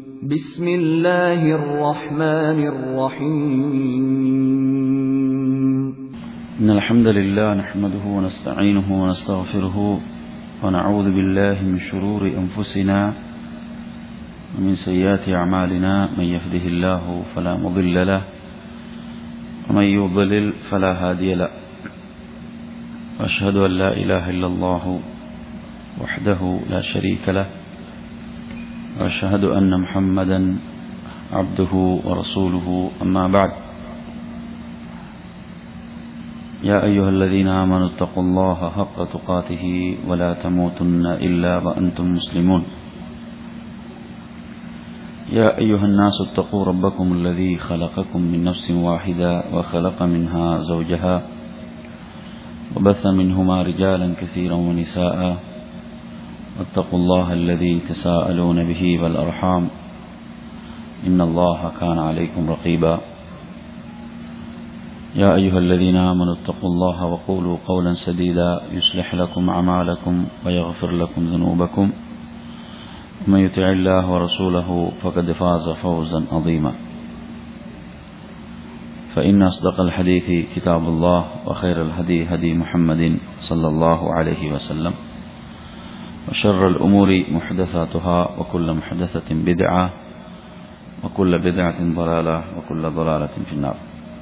بسم الله الرحمن الرحيم إن الحمد لله نحمده ونستعينه ونستغفره ونعوذ بالله من شرور أنفسنا ومن سيئات أعمالنا من يهده الله فلا مضل له ومن يضلل فلا هادي له وأشهد أن لا إله إلا الله وحده لا شريك له وأشهد أن محمدا عبده ورسوله أما بعد يا أيها الذين آمنوا اتقوا الله حق تقاته ولا تموتن إلا وأنتم مسلمون يا أيها الناس اتقوا ربكم الذي خلقكم من نفس واحدة وخلق منها زوجها وبث منهما رجالا كثيرا ونساء واتقوا الله الذي تساءلون به والأرحام إن الله كان عليكم رقيبا يا أيها الذين آمنوا اتقوا الله وقولوا قولا سديدا يصلح لكم أعمالكم ويغفر لكم ذنوبكم ومن يطع الله ورسوله فقد فاز فوزا عظيما فإن أصدق الحديث كتاب الله وخير الهدي هدي محمد صلى الله عليه وسلم وشر الأمور محدثاتها وكل محدثة بدعة وكل بدعة ضلالة وكل ضلالة في النار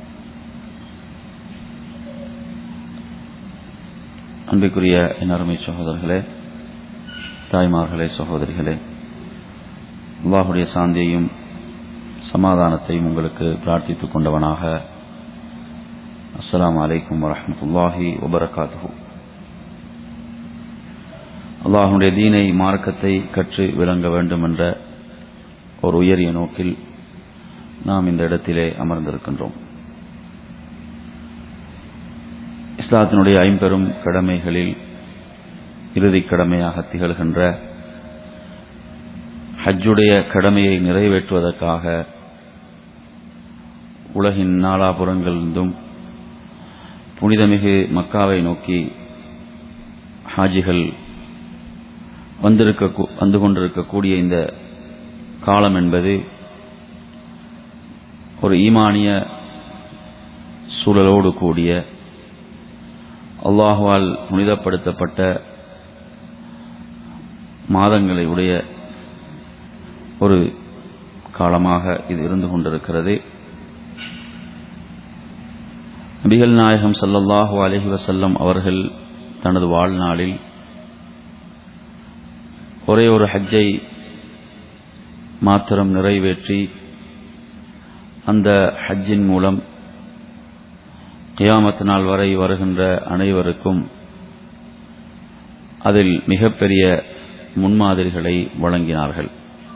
அன்பிற்குரிய என் அருமை சகோதரர்களே தாய்மார்களே சகோதரிகளே அல்லாஹுடைய சாந்தியையும் சமாதானத்தையும் உங்களுக்கு பிரார்த்தித்துக் கொண்டவனாக அஸ்லாம் அலைக்கும் வரமத்துல்லாஹி வபரகாத்து அல்லாஹுடைய தீனை மார்க்கத்தை கற்று விளங்க வேண்டும் என்ற ஒரு உயரிய நோக்கில் நாம் இந்த இடத்திலே அமர்ந்திருக்கின்றோம் இஸ்லாத்தினுடைய ஐம்பெரும் கடமைகளில் இறுதி கடமையாக திகழ்கின்ற ஹஜ்ஜுடைய கடமையை நிறைவேற்றுவதற்காக உலகின் நாலாபுறங்களிலிருந்தும் புனிதமிகு மக்காவை நோக்கி ஹாஜிகள் வந்திருக்க வந்து கொண்டிருக்கக்கூடிய இந்த காலம் என்பது ஒரு ஈமானிய சூழலோடு கூடிய அல்லாஹுவால் புனிதப்படுத்தப்பட்ட மாதங்களை உடைய ஒரு காலமாக இது இருந்து கொண்டிருக்கிறது நபிகள் நாயகம் சல்லல்லாஹு அலஹி வசல்லம் அவர்கள் தனது வாழ்நாளில் ஒரே ஒரு ஹஜ்ஜை மாத்திரம் நிறைவேற்றி அந்த ஹஜ்ஜின் மூலம் கியாமத் நாள் வரை வருகின்ற அனைவருக்கும் அதில் மிகப்பெரிய முன்மாதிரிகளை வழங்கினார்கள்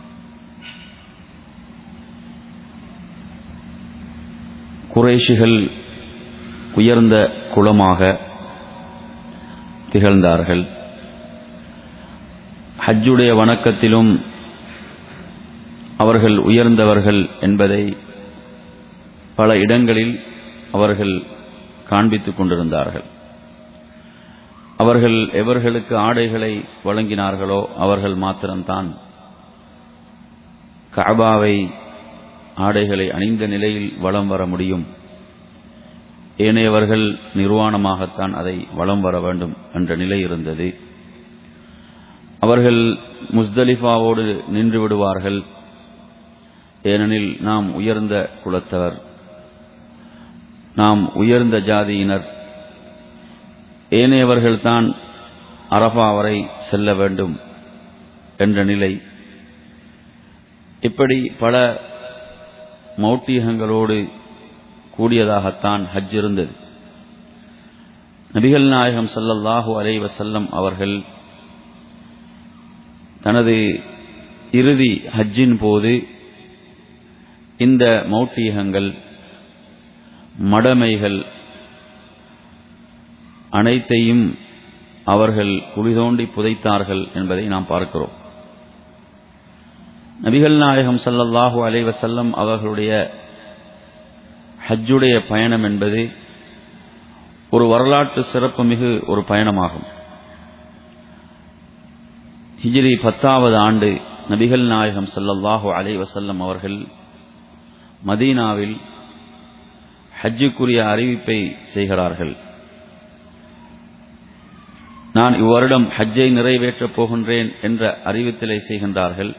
குறைஷிகள் உயர்ந்த குலமாக திகழ்ந்தார்கள் ஹஜ்ஜுடைய வணக்கத்திலும் அவர்கள் உயர்ந்தவர்கள் என்பதை பல இடங்களில் அவர்கள் காண்பித்துக் கொண்டிருந்தார்கள் அவர்கள் எவர்களுக்கு ஆடைகளை வழங்கினார்களோ அவர்கள் மாத்திரம்தான் கபாவை ஆடைகளை அணிந்த நிலையில் வளம் வர முடியும் ஏனையவர்கள் நிர்வாணமாகத்தான் அதை வளம் வர வேண்டும் என்ற நிலை இருந்தது அவர்கள் முஸ்தலிஃபாவோடு நின்று விடுவார்கள் ஏனெனில் நாம் உயர்ந்த குலத்தவர் நாம் உயர்ந்த ஜாதியினர் ஏனையவர்கள்தான் அரபா வரை செல்ல வேண்டும் என்ற நிலை இப்படி பல மௌட்டியகங்களோடு கூடியதாகத்தான் ஹஜ் இருந்தது நபிகள் நாயகம் சல்லல்லாஹு அலை வசல்லம் அவர்கள் தனது இறுதி ஹஜ்ஜின் போது இந்த மௌட்டியகங்கள் மடமைகள் அனைத்தையும் அவர்கள் குளிதோண்டி புதைத்தார்கள் என்பதை நாம் பார்க்கிறோம் நபிகள் நாயகம் சல்லல்லாஹூ அலைவசல்லம் அவர்களுடைய ஹஜ்ஜுடைய பயணம் என்பது ஒரு வரலாற்று சிறப்புமிகு ஒரு பயணமாகும் ஹிஜ்ரி பத்தாவது ஆண்டு நபிகள் நாயகம் ஸல்லல்லாஹு அலைஹி வஸல்லம் அவர்கள் மதீனாவில் ஹஜ்ஜுக்குரிய அறிவிப்பை செய்கிறார்கள் நான் இவ்வருடம் ஹஜ்ஜை நிறைவேற்றப் போகின்றேன் என்ற அறிவித்தலை செய்கின்றார்கள்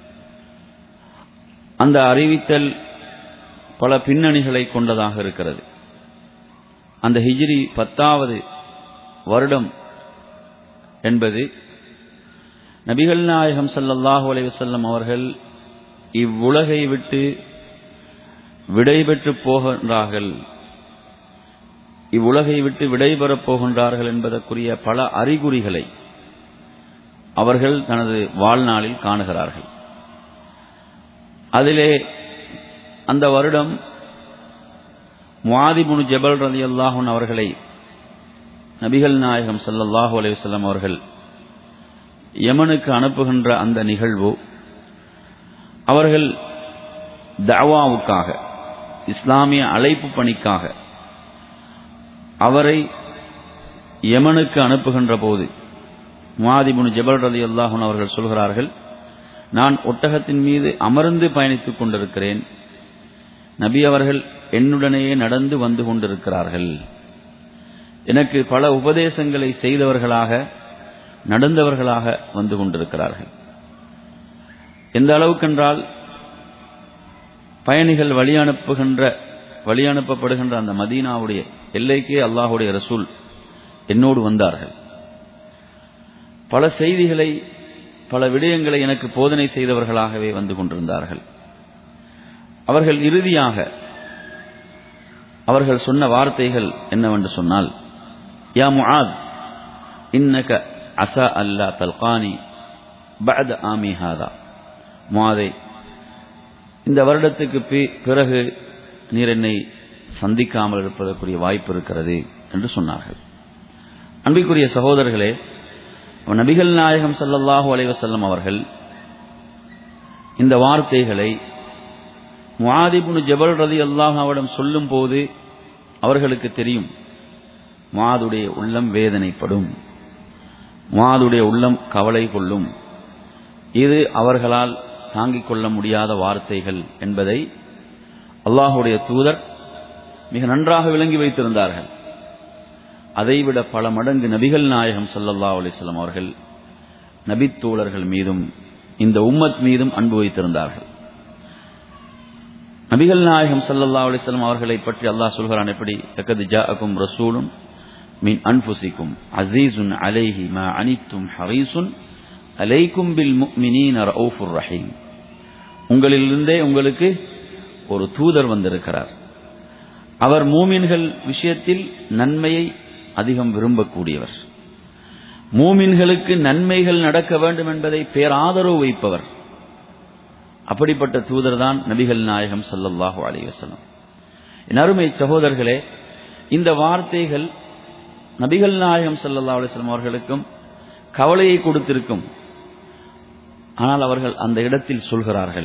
அந்த அறிவித்தல் பல பின்னணிகளை கொண்டதாக இருக்கிறது அந்த ஹிஜ்ரி பத்தாவது வருடம் என்பது நபிகள் நாயகம் ஸல்லல்லாஹு அலைஹி வஸல்லம் அவர்கள் இவ்வுலகை விட்டு விடைபெற்று போகின்றார்கள் இவ்வுலகை விட்டு விடைபெறப் போகின்றார்கள் என்பதற்குரிய பல அறிகுறிகளை அவர்கள் தனது வாழ்நாளில் காணுகிறார்கள் அதிலே அந்த வருடம் முவாதிபுனு ஜபல் ரதி அல்லாஹூன் அவர்களை நபிகள் நாயகம் ஸல்லல்லாஹு அலைஹி வஸல்லம் அவர்கள் யமனுக்கு அனுப்புகின்ற அந்த நிகழ்வு அவர்கள் தவாவுக்காக இஸ்லாமிய அழைப்பு பணிக்காக அவரை யமனுக்கு அனுப்புகின்ற போது மாதிபுனு ஜபல் ரதி அல்லாஹூன் அவர்கள் சொல்கிறார்கள் நான் ஒட்டகத்தின் மீது அமர்ந்து பயணித்துக் கொண்டிருக்கிறேன் நபி அவர்கள் என்னுடனேயே நடந்து வந்து கொண்டிருக்கிறார்கள் எனக்கு பல உபதேசங்களை செய்தவர்களாக நடந்தவர்களாக வந்து கொண்டிருக்கிறார்கள் எந்த அளவுக்கென்றால் பயணிகள் வழி அனுப்புகின்ற வழி அனுப்பப்படுகின்ற அந்த மதீனாவுடைய எல்லைக்கே அல்லாஹுடைய ரசூல் என்னோடு வந்தார்கள் பல செய்திகளை பல விடயங்களை எனக்கு போதனை செய்தவர்களாகவே வந்து கொண்டிருந்தார்கள் அவர்கள் இறுதியாக அவர்கள் சொன்ன வார்த்தைகள் என்னவென்று சொன்னால் யா முஆத் இன்னக அசா அல்லா தல்கானி பஅத ஆமி ஹாதா முஆதே இந்த வருடத்துக்கு பிறகு நீர் என்னை சந்திக்காமல் இருப்பதற்குரிய வாய்ப்பு இருக்கிறது என்று சொன்னார்கள் அன்பிற்குரிய சகோதரர்களே நபிகள் நாயகம் சல்லல்லாஹு அலைவசல்லம் அவர்கள் இந்த வார்த்தைகளை முஆதிபுனு ஜபல் ரதி அல்லாஹாவிடம் சொல்லும் போது அவர்களுக்கு தெரியும் மாதுடைய உள்ளம் வேதனைப்படும் மாதுடைய உள்ளம் கவலை கொள்ளும் இது அவர்களால் தாங்கிக் கொள்ள முடியாத வார்த்தைகள் என்பதை அல்லாஹுடைய தூதர் மிக நன்றாக விளங்கி வைத்திருந்தார்கள் அதைவிட பல மடங்கு நபிகள் நாயகம் சல்லல்லா அலிஸ்லாம் அவர்கள் நபித்தோழர்கள் மீதும் இந்த உம்மத் மீதும் அன்பு வைத்திருந்தார்கள் நபிகள் நாயகம் சல்லல்லா அலிஸ்லாம் அவர்களை பற்றி அல்லாஹ் சொல்கிறான் எப்படி தக்கது ஜாஅக்கும் ரசூலும் மின் அன்புசிக்கும் அசீசுன் அலைஹி மா அனித்தும் ஹரீசுன் அலைக்கும் பில் முக்மினீன் ரவுஃபுர் ரஹீம் உங்களிலிருந்தே உங்களுக்கு ஒரு தூதர் வந்திருக்கிறார் அவர் மூமின்கள் விஷயத்தில் நன்மையை அதிகம் விரும்பக்கூடியவர் மூமின்களுக்கு நன்மைகள் நடக்க வேண்டும் என்பதை பேராதரவு வைப்பவர் அப்படிப்பட்ட தூதர் தான் நபிகள் நாயகம் சல்லல்லாஹு அலி வசலம் என் அருமை சகோதரர்களே இந்த வார்த்தைகள் நபிகள் நாயகம் சல்லல்லா அலிஸ்லாம் அவர்களுக்கும் கவலையை கொடுத்திருக்கும் ஆனால் அவர்கள் அந்த இடத்தில் சொல்கிறார்கள்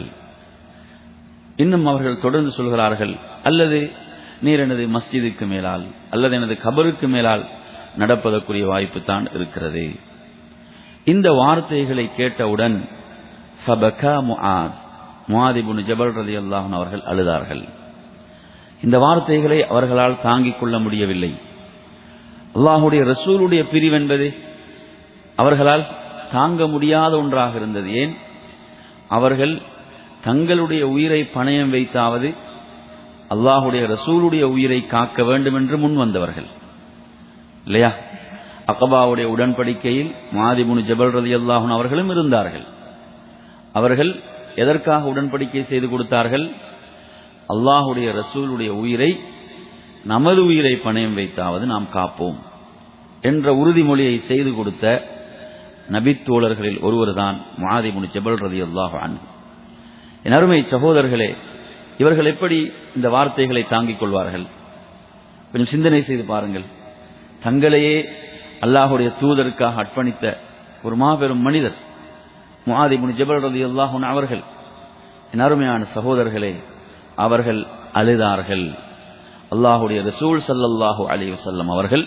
இன்னும் அவர்கள் தொடர்ந்து சொல்கிறார்கள் அல்லது நீர் எனது மஸ்ஜிதுக்கு மேலால் அல்லது எனது கபருக்கு மேலால் நடப்பதற்குரிய வாய்ப்பு தான் இருக்கிறது இந்த வார்த்தைகளை கேட்டவுடன் சபகா முஆத் முஆதிபுன் ஜபல் ரதி அல்லாஹன் அவர்கள் அழுதார்கள் இந்த வார்த்தைகளை அவர்களால் தாங்கிக் கொள்ள முடியவில்லை அல்லாஹுடைய ரசூலுடைய பிரிவென்பது அவர்களால் தாங்க முடியாத ஒன்றாக இருந்தது ஏன் அவர்கள் தங்களுடைய உயிரை பணயம் வைத்தாவது அல்லாஹுடைய ரசூலுடைய உயிரை காக்க வேண்டும் என்று முன் வந்தவர்கள் இல்லையா அகபாவுடைய உடன்படிக்கையில் மாதிபுனு ஜபல் ரதி அல்லாஹன் அவர்களும் இருந்தார்கள் அவர்கள் எதற்காக உடன்படிக்கை செய்து கொடுத்தார்கள் அல்லாஹுடைய ரசூலுடைய உயிரை நமது உயிரை பணயம் வைத்தாவது நாம் காப்போம் என்ற உறுதிமொழியை செய்து கொடுத்த நபித்தோழர்களில் ஒருவர்தான் மாதிபுனு ஜபல் ரதி அல்லாஹ் என் அருமை சகோதரர்களே இவர்கள் எப்படி இந்த வார்த்தைகளை தாங்கிக் கொள்வார்கள் கொஞ்சம் சிந்தனை செய்து பாருங்கள் தங்களையே அல்லாஹுடைய தூதருக்காக அர்ப்பணித்த ஒரு மாபெரும் மனிதர் முஆதிபுன் ஜபல் ரதி அல்லாஹுன் அவர்கள் என் அருமையான சகோதரர்களே அவர்கள் அழுதார்கள் அல்லாஹுடைய ரசூல் சல்லல்லாஹு அலி வசல்லம் அவர்கள்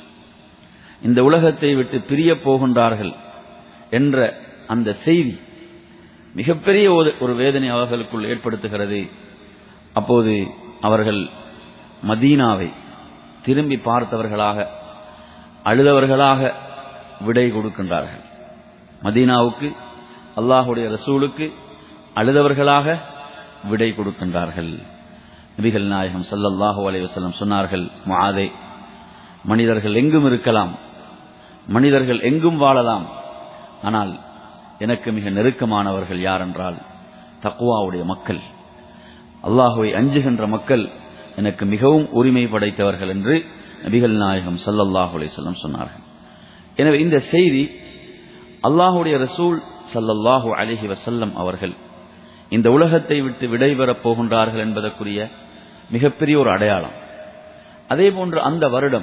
இந்த உலகத்தை விட்டு பிரிய போகின்றார்கள் என்ற அந்த செய்தி மிகப்பெரிய ஒரு- ஒரு வேதனை அவர்களுக்குள் ஏற்படுத்துகிறது அப்போது அவர்கள் மதீனாவை திரும்பி பார்த்தவர்களாக அழுதவர்களாக விடை கொடுக்கின்றார்கள் மதீனாவுக்கு அல்லாஹுடைய ரசூலுக்கு அழுதவர்களாக விடை கொடுக்கின்றார்கள் நபிகள் நாயகம் ஸல்லல்லாஹு அலைஹி வஸல்லம் சொன்னார்கள் முஆதே மனிதர்கள் எங்கும் இருக்கலாம் மனிதர்கள் எங்கும் வாழலாம் ஆனால் எனக்கு மிக நெருக்கமானவர்கள் யார் என்றால் தக்குவாவுடைய மக்கள் அல்லாஹுவை அஞ்சுகின்ற மக்கள் எனக்கு மிகவும் உரிமை படைத்தவர்கள் என்று நபிகள் நாயகம் ஸல்லல்லாஹு அலைஹி வஸல்லம் சொன்னார்கள் எனவே இந்த செய்தி அல்லாஹுடைய ரசூல் ஸல்லல்லாஹு அலைஹி வஸல்லம் அவர்கள் இந்த உலகத்தை விட்டு விடைபெறப் போகின்றார்கள் என்பதற்குரிய மிகப்பெரிய ஒரு அடையாளம் அதே போன்று அந்த வருடம்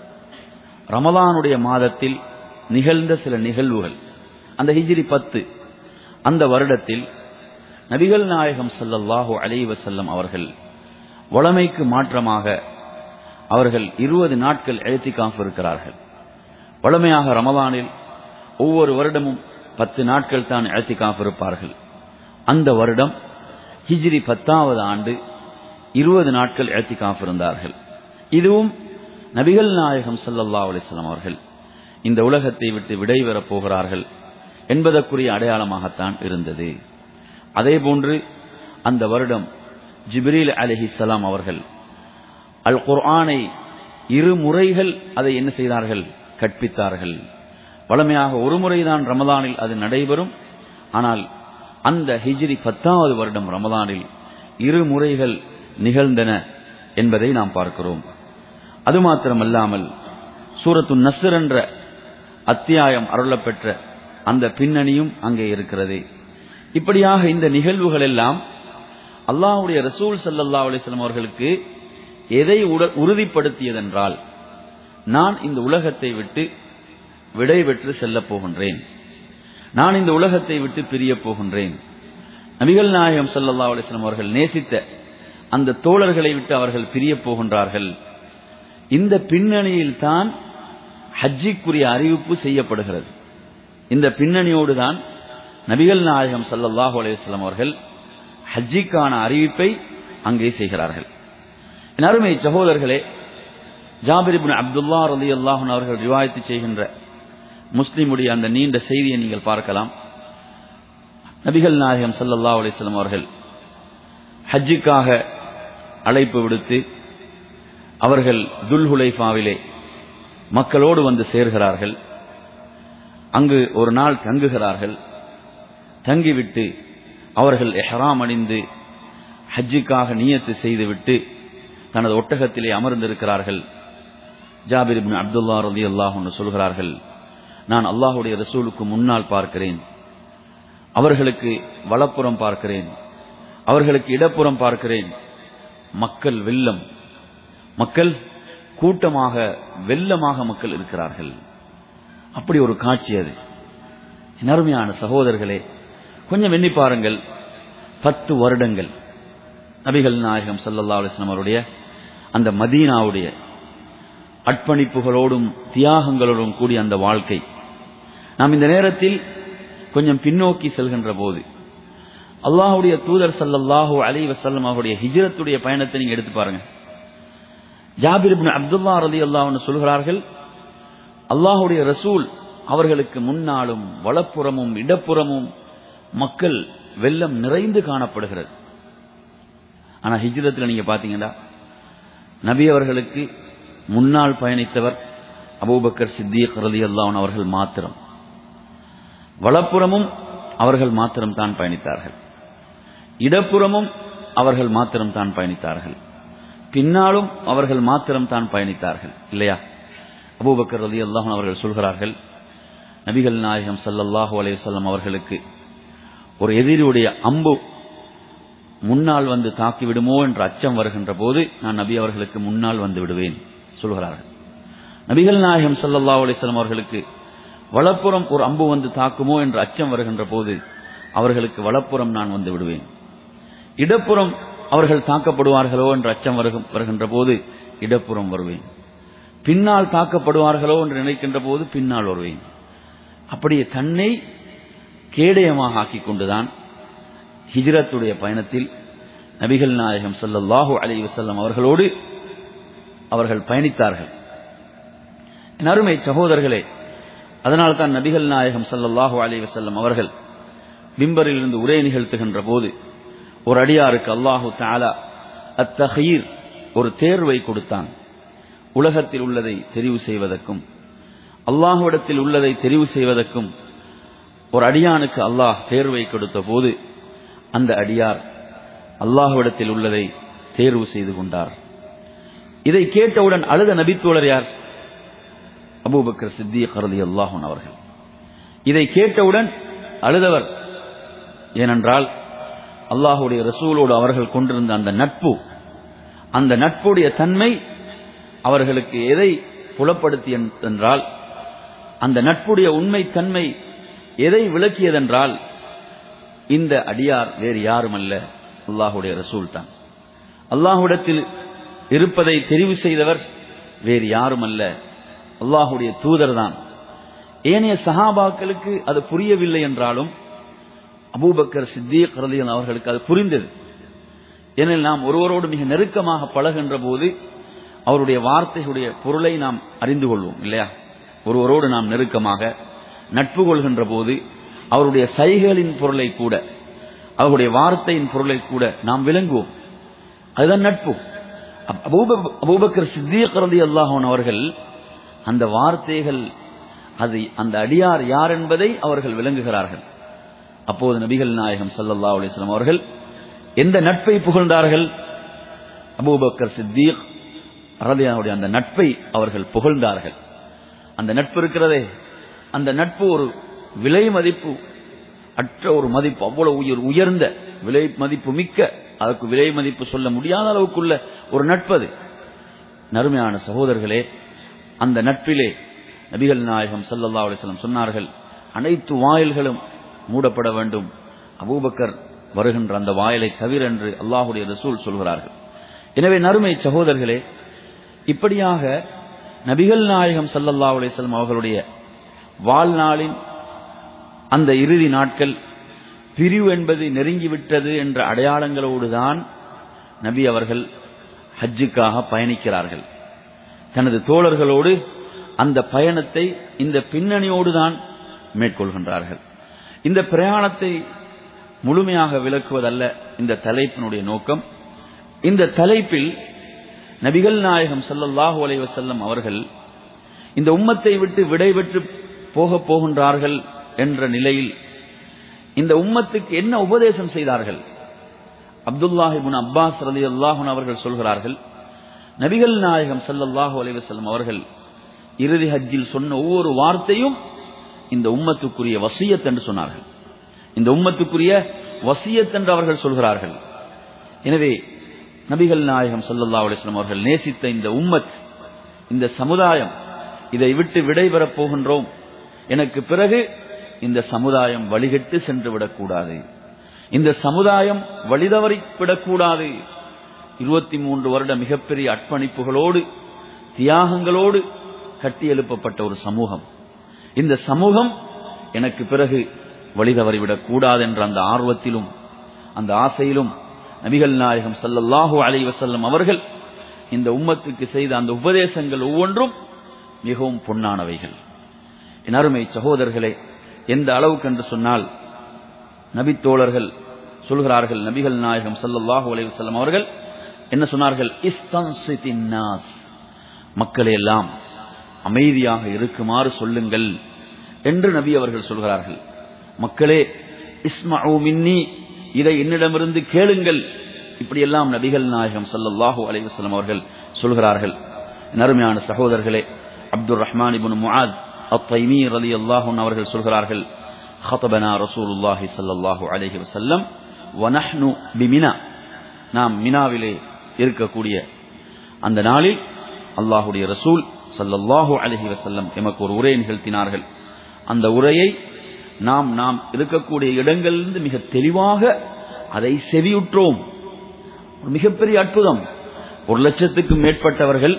ரமலானுடைய மாதத்தில் நிகழ்ந்த சில நிகழ்வுகள் அந்த ஹிஜ்ரி பத்து அந்த வருடத்தில் நபிகள் நாயகம் ஸல்லல்லாஹு அலைஹி வஸல்லம் அவர்கள் வளமைக்கு மாற்றமாக அவர்கள் இருபது நாட்கள் எழுத்திக்காஃப் இருக்கிறார்கள் வளமையாக ரமலானில் ஒவ்வொரு வருடமும் பத்து நாட்கள் தான் எழுத்திக்காஃப் இருப்பார்கள் அந்த வருடம் ஹிஜ்ரி பத்தாவது ஆண்டு இருபது நாட்கள் எழுத்திக்காஃப் இருந்தார்கள் இதுவும் நபிகள் நாயகம் ஸல்லல்லாஹு அலைஹி வஸல்லம் அவர்கள் இந்த உலகத்தை விட்டு விடைபெறப் போகிறார்கள் என்பதற்குரிய அடையாளமாகத்தான் இருந்தது அதேபோன்று அந்த வருடம் ஜிப்ரீல் அலைஹிஸ்ஸலாம் அவர்கள் அல் குர்ஆனை இரு முறைகள் அதை என்ன செய்தார்கள் கற்பித்தார்கள் வளமையாக ஒரு முறைதான் ரமதானில் அது நடைபெறும் ஆனால் அந்த ஹிஜ்ரி பத்தாவது வருடம் ரமதானில் இரு முறைகள் நிகழ்ந்தன என்பதை நாம் பார்க்கிறோம் அது மாத்திரமல்லாமல் சூரத்து நஸ்ர் என்ற அத்தியாயம் அருளப்பெற்ற அந்த பின்னணியும் அங்கே இருக்கிறது இப்படியாக இந்த நிகழ்வுகள் எல்லாம் அல்லாஹ்வுடைய ரசூல் ஸல்லல்லாஹு அலைஹி வஸல்லம் அவர்களுக்கு எதை உட- உறுதிப்படுத்தியதென்றால் நான் இந்த உலகத்தை விட்டு விடைபெற்று செல்லப் போகின்றேன் நான் இந்த உலகத்தை விட்டு பிரியப் போகின்றேன் நபிகள் நாயகம் ஸல்லல்லாஹு அலைஹி வஸல்லம் அவர்கள் நேசித்த அந்த தோழர்களை விட்டு அவர்கள் பிரியப் போகின்றார்கள் இந்த பின்னணியில் தான் ஹஜ்ஜிக்குரிய அறிவிப்பு செய்யப்படுகிறது இந்த பின்னணியோடு தான் நபிகள் நாயகம் ஸல்லல்லாஹு அலைஹி வஸல்லம் அவர்கள் ஹஜ்ஜிக்கான அறிவிப்பை அங்கே செய்கிறார்கள் என் அருமை சகோதரர்களே ஜாபிர் இப்னு அப்துல்லா ரலியல்லாஹு அன்ஹு அவர்கள் ரிவாயத்து செய்கின்ற முஸ்லிமுடைய அந்த நீண்ட செய்தியை நீங்கள் பார்க்கலாம் நபிகள் நாயகம் ஸல்லல்லாஹு அலைஹி வஸல்லம் அவர்கள் ஹஜ்ஜுக்காக அழைப்பு விடுத்து அவர்கள் துல்ஹுலைஃபாவிலே மக்களோடு வந்து சேர்கிறார்கள் அங்கு ஒரு நாள் தங்குகிறார்கள் தங்கிவிட்டு அவர்கள் எஹ்ராம் அணிந்து ஹஜ்ஜுக்காக நியத்து செய்துவிட்டு தனது ஒட்டகத்திலே அமர்ந்திருக்கிறார்கள் ஜாபிர் இப்னு அப்துல்லா ரலியல்லாஹு அன்ஹு சொல்கிறார்கள் நான் அல்லாஹ்வுடைய ரசூலுக்கு முன்னால் பார்க்கிறேன் அவர்களுக்கு வலப்புறம் பார்க்கிறேன் அவர்களுக்கு இடப்புறம் பார்க்கிறேன் மக்கள் வெள்ளம் மக்கள் கூட்டமாக வெள்ளமாக மக்கள் இருக்கிறார்கள் அப்படி ஒரு காட்சி அது என் அருமையான சகோதரர்களே கொஞ்சம் எண்ணி பாருங்கள் பத்து வருடங்கள் நபிகள் நாயகம் ஸல்லல்லாஹு அலைஹி வஸல்லம் அவருடைய அந்த மதீனாவுடைய அர்ப்பணிப்புகளோடும் தியாகங்களோடும் கூடிய அந்த வாழ்க்கை நாம் இந்த நேரத்தில் கொஞ்சம் பின்னோக்கி செல்கின்ற போது அல்லாஹ்வுடைய தூதர் ஸல்லல்லாஹு அலைஹி வஸல்லம் அவருடைய ஹிஜ்ரத்துடைய பயணத்தை நீங்க எடுத்து பாருங்க ஜாபிர் இப்னு அப்துல்லா ரலியல்லாஹு அன்ஹு சொல்கிறார்கள் அல்லாஹ்வுடைய ரசூல் அவர்களுக்கு முன்னாலும் வலப்புறமும் இடப்புறமும் மக்கள் வெள்ளம் நிறைந்து காணப்படுகிறது ஆனா ஹிஜ்ரத்துல நீங்க பாத்தீங்கன்னா நபி அவர்களுக்கு முன்னால் பயணித்தவர் அபூபக்கர் சித்திக் ரலியல்லாஹு அன்ஹு அவர்கள் மாத்திரம் வலப்புறமும் அவர்கள் மாத்திரம் தான் பயணித்தார்கள் இடப்புறமும் அவர்கள் மாத்திரம் தான் பயணித்தார்கள் பின்னாலும் அவர்கள் மாத்திரம் தான் பயணித்தார்கள் இல்லையா அபூபக்கர் ரலி அல்லாஹன் அவர்கள் சொல்கிறார்கள் நபிகள் நாயகம் ஸல்லல்லாஹு அலைஹி வஸல்லம் அவர்களுக்கு ஒரு எதிரியுடைய அம்பு முன்னால் வந்து தாக்கி விடுமோ என்ற அச்சம் வருகின்ற போது நான் நபி அவர்களுக்கு முன்னால் வந்து விடுவேன் சொல்கிறார்கள் நபிகள் நாயகம் ஸல்லல்லாஹு அலைஹி வஸல்லம் அவர்களுக்கு வலப்புறம் ஒரு அம்பு வந்து தாக்குமோ என்ற அச்சம் வருகின்ற போது அவர்களுக்கு வலப்புறம் நான் வந்து விடுவேன் இடப்புறம் அவர்கள் தாக்கப்படுவார்களோ என்ற அச்சம் வருகும்- வருகின்ற போது இடப்புறம் வருவேன் பின்னால் தாக்கப்படுவார்களோ என்று நினைக்கின்ற போது பின்னால் வருவேன் அப்படியே தன்னை கேடயமாக ஆக்கிக் கொண்டுதான் ஹிஜ்ரத்துடைய பயணத்தில் நபிகள் நாயகம் ஸல்லல்லாஹு அலைஹி வஸல்லம் அவர்களோடு அவர்கள் பயணித்தார்கள் என் அருமை சகோதரர்களே அதனால் தான் நபிகள் நாயகம் ஸல்லல்லாஹு அலைஹி வஸல்லம் அவர்கள் மிம்பரிலிருந்து உரை நிகழ்த்துகின்ற போது ஒரு அடியாருக்கு அல்லாஹு தஆலா அத்தஹீர் ஒரு தேர்வை கொடுத்தான் உலகத்தில் உள்ளதை தெரிவு செய்வதற்கும் அல்லாஹ்விடத்தில் உள்ளதை தெரிவு செய்வதற்கும் ஒரு அடியானுக்கு அல்லாஹ் தேர்வை கொடுத்த போது அந்த அடியார் அல்லாஹ்விடத்தில் உள்ளதை தேர்வு செய்து கொண்டார் இதை கேட்டவுடன் அழுத நபித்தோழர் யார் அபூபக்கர் சித்திக் ரலியல்லாஹு அன்ஹு அவர்கள் இதை கேட்டவுடன் அழுதவர் ஏனென்றால் அல்லாஹுடைய ரசூலோடு அவர்கள் கொண்டிருந்த அந்த நட்பு அந்த நட்புடைய தன்மை அவர்களுக்கு எதை புலப்படுத்தி என்றால் அந்த நட்புடைய உண்மை தன்மை எதை விளக்கியதென்றால் இந்த அடியார் வேறு யாரும் அல்ல அல்லாஹுடைய ரசூல் தான் அல்லாஹுடத்தில் இருப்பதை தெரிவு செய்தவர் வேறு யாரும் அல்ல அல்லாஹுடைய தூதர் தான் ஏனைய சஹாபாக்களுக்கு அது புரியவில்லை என்றாலும் அபூபக்கர் சித்தீக் ரலியன் அவர்களுக்கு அது புரிந்தது ஏனெனில் நாம் ஒருவரோடு மிக நெருக்கமாக பழகின்ற போது அவருடைய வார்த்தைகளுடைய பொருளை நாம் அறிந்து கொள்வோம் இல்லையா ஒருவரோடு நாம் நெருக்கமாக நட்பு கொள்கின்ற போது அவருடைய சைகளின் பொருளை கூட அவருடைய வார்த்தையின் பொருளை கூட நாம் விளங்குவோம் அதுதான் நட்பு அபூபக்கர் சித்தியக் ரதி அல்லாஹன் அவர்கள் அந்த வார்த்தைகள் அது அந்த அடியார் யார் என்பதை அவர்கள் விளங்குகிறார்கள் அப்போது நபிகள் நாயகம் சல்லல்லா அலிஸ்லாம் அவர்கள் எந்த நட்பை புகழ்ந்தார்கள் அபூபக்கர் சித்தீக் ரதியானுடைய அந்த நட்பை அவர்கள் புகழ்ந்தார்கள் அந்த நட்பு இருக்கிறதே அந்த நட்பு ஒரு விலை மதிப்பு அற்ற ஒரு மதிப்பு அவ்வளவு உயர் உயர்ந்த விலை மதிப்பு மிக்க அதற்கு விலை மதிப்பு சொல்ல முடியாத அளவுக்குள்ள ஒரு நட்பது நறுமையான சகோதரர்களே அந்த நட்பிலே நபிகள் நாயகம் சல்லல்லா அலிஸ்லாம் சொன்னார்கள் அனைத்து வாயில்களும் மூடப்பட வேண்டும் அபூபக்கர் வருகின்ற அந்த வாயிலை தவிர என்று அல்லாஹுடைய ரசூல் சொல்கிறார்கள் எனவே நறுமை சகோதரர்களே இப்படியாக நபிகள் நாயகம் சல்லல்லா அலிஸ்லாம் அவர்களுடைய வாழ்நாளின் அந்த இறுதி நாட்கள் பிரிவு என்பது நெருங்கிவிட்டது என்ற அடையாளங்களோடு தான் நபி அவர்கள் ஹஜ்ஜுக்காக பயணிக்கிறார்கள் தனது தோழர்களோடு அந்த பயணத்தை இந்த பின்னணியோடு தான் மேற்கொள்கின்றார்கள் இந்த பிரயாணத்தை முழுமையாக விளக்குவதல்ல இந்த தலைப்பினுடைய நோக்கம் இந்த தலைப்பில் நபிகள் நாயகம் சல்லல்லாஹு அலைஹி வஸல்லம் அவர்கள் இந்த உம்மத்தை விட்டு விடைபெற்று போகப் போகின்றார்கள் என்ற நிலையில் இந்த உம்மத்துக்கு என்ன உபதேசம் செய்தார்கள் அப்துல்லாஹிபுன் அப்பாஸ் ரலி அல்லாஹுன் அவர்கள் சொல்கிறார்கள் நபிகள் நாயகம் சல்லல்லாஹு அலைஹி வஸல்லம் அவர்கள் இறுதி ஹஜ்ஜில் சொன்ன ஒவ்வொரு வார்த்தையும் இந்த உம்மத்துக்குரிய வசியத் என்று சொன்னார்கள் இந்த உம்மத்துக்குரிய வசியத் என்று அவர்கள் சொல்கிறார்கள் எனவே நபிகள் நாயகம் சல்லல்லா அலிஸ்லாம் அவர்கள் நேசித்த இந்த உம்மத் இந்த சமுதாயம் இதை விட்டு விடைபெறப் போகின்றோம் எனக்கு பிறகு இந்த சமுதாயம் வழிகட்டு சென்று விடக்கூடாது இந்த சமுதாயம் வழிதவறி விடக்கூடாது இருபத்தி மூன்று வருட மிகப்பெரிய அர்ப்பணிப்புகளோடு தியாகங்களோடு கட்டியெழுப்பப்பட்ட ஒரு சமூகம் இந்த சமூகம் எனக்கு பிறகு வழிதவறிவிடக் கூடாது என்ற அந்த ஆர்வத்திலும் அந்த ஆசையிலும் நபிகள் நாயகம் சல்லல்லாஹு அலை வசல்லம் அவர்கள் இந்த உம்மத்துக்கு செய்த அந்த உபதேசங்கள் ஒவ்வொன்றும் மிகவும் பொன்னானவைகள் என் அருமை சகோதரர்களே எந்த அளவுக்கு என்று சொன்னால் நபித்தோழர்கள் சொல்கிறார்கள் நபிகள் நாயகம் சல்லல்லாஹு அலை வசல்லம் அவர்கள் என்ன சொன்னார்கள் இஸ்தன்சித்தின்னாஸ் மக்களை எல்லாம் அமைதியாக இருக்குமாறு சொல்லுங்கள் என்று நபி அவர்கள் சொல்கிறார்கள் மக்களே இஸ்மஉ மின்னி இதை என்னிடமிருந்து கேளுங்கள் இப்படியெல்லாம் நபிகள் நாயகம் சல்லல்லாஹு அலைஹி வஸல்லம் அவர்கள் சொல்கிறார்கள் நறுமையான சகோதரர்களே அப்துல் ரஹ்மான் இப்னு முஆத் அத்-தைமி ரலியல்லாஹு அவர்கள் சொல்கிறார்கள் خطبنا رسول الله صلى الله عليه وسلم ونحن بمنى நாம் மினாவிலே இருக்கக்கூடிய அந்த நாளில் அல்லாஹுடைய ரசூல் சல்லல்லாஹு அலஹி வசல்லம் எமக்கு ஒரு உரை நிகழ்த்தினார்கள் அந்த உரையை நாம் நாம் இருக்கக்கூடிய இடங்களிலிருந்து மிக தெளிவாக அதை செவியுற்றோம் ஒரு மிகப்பெரிய அற்புதம் ஒரு லட்சத்துக்கும் மேற்பட்டவர்கள்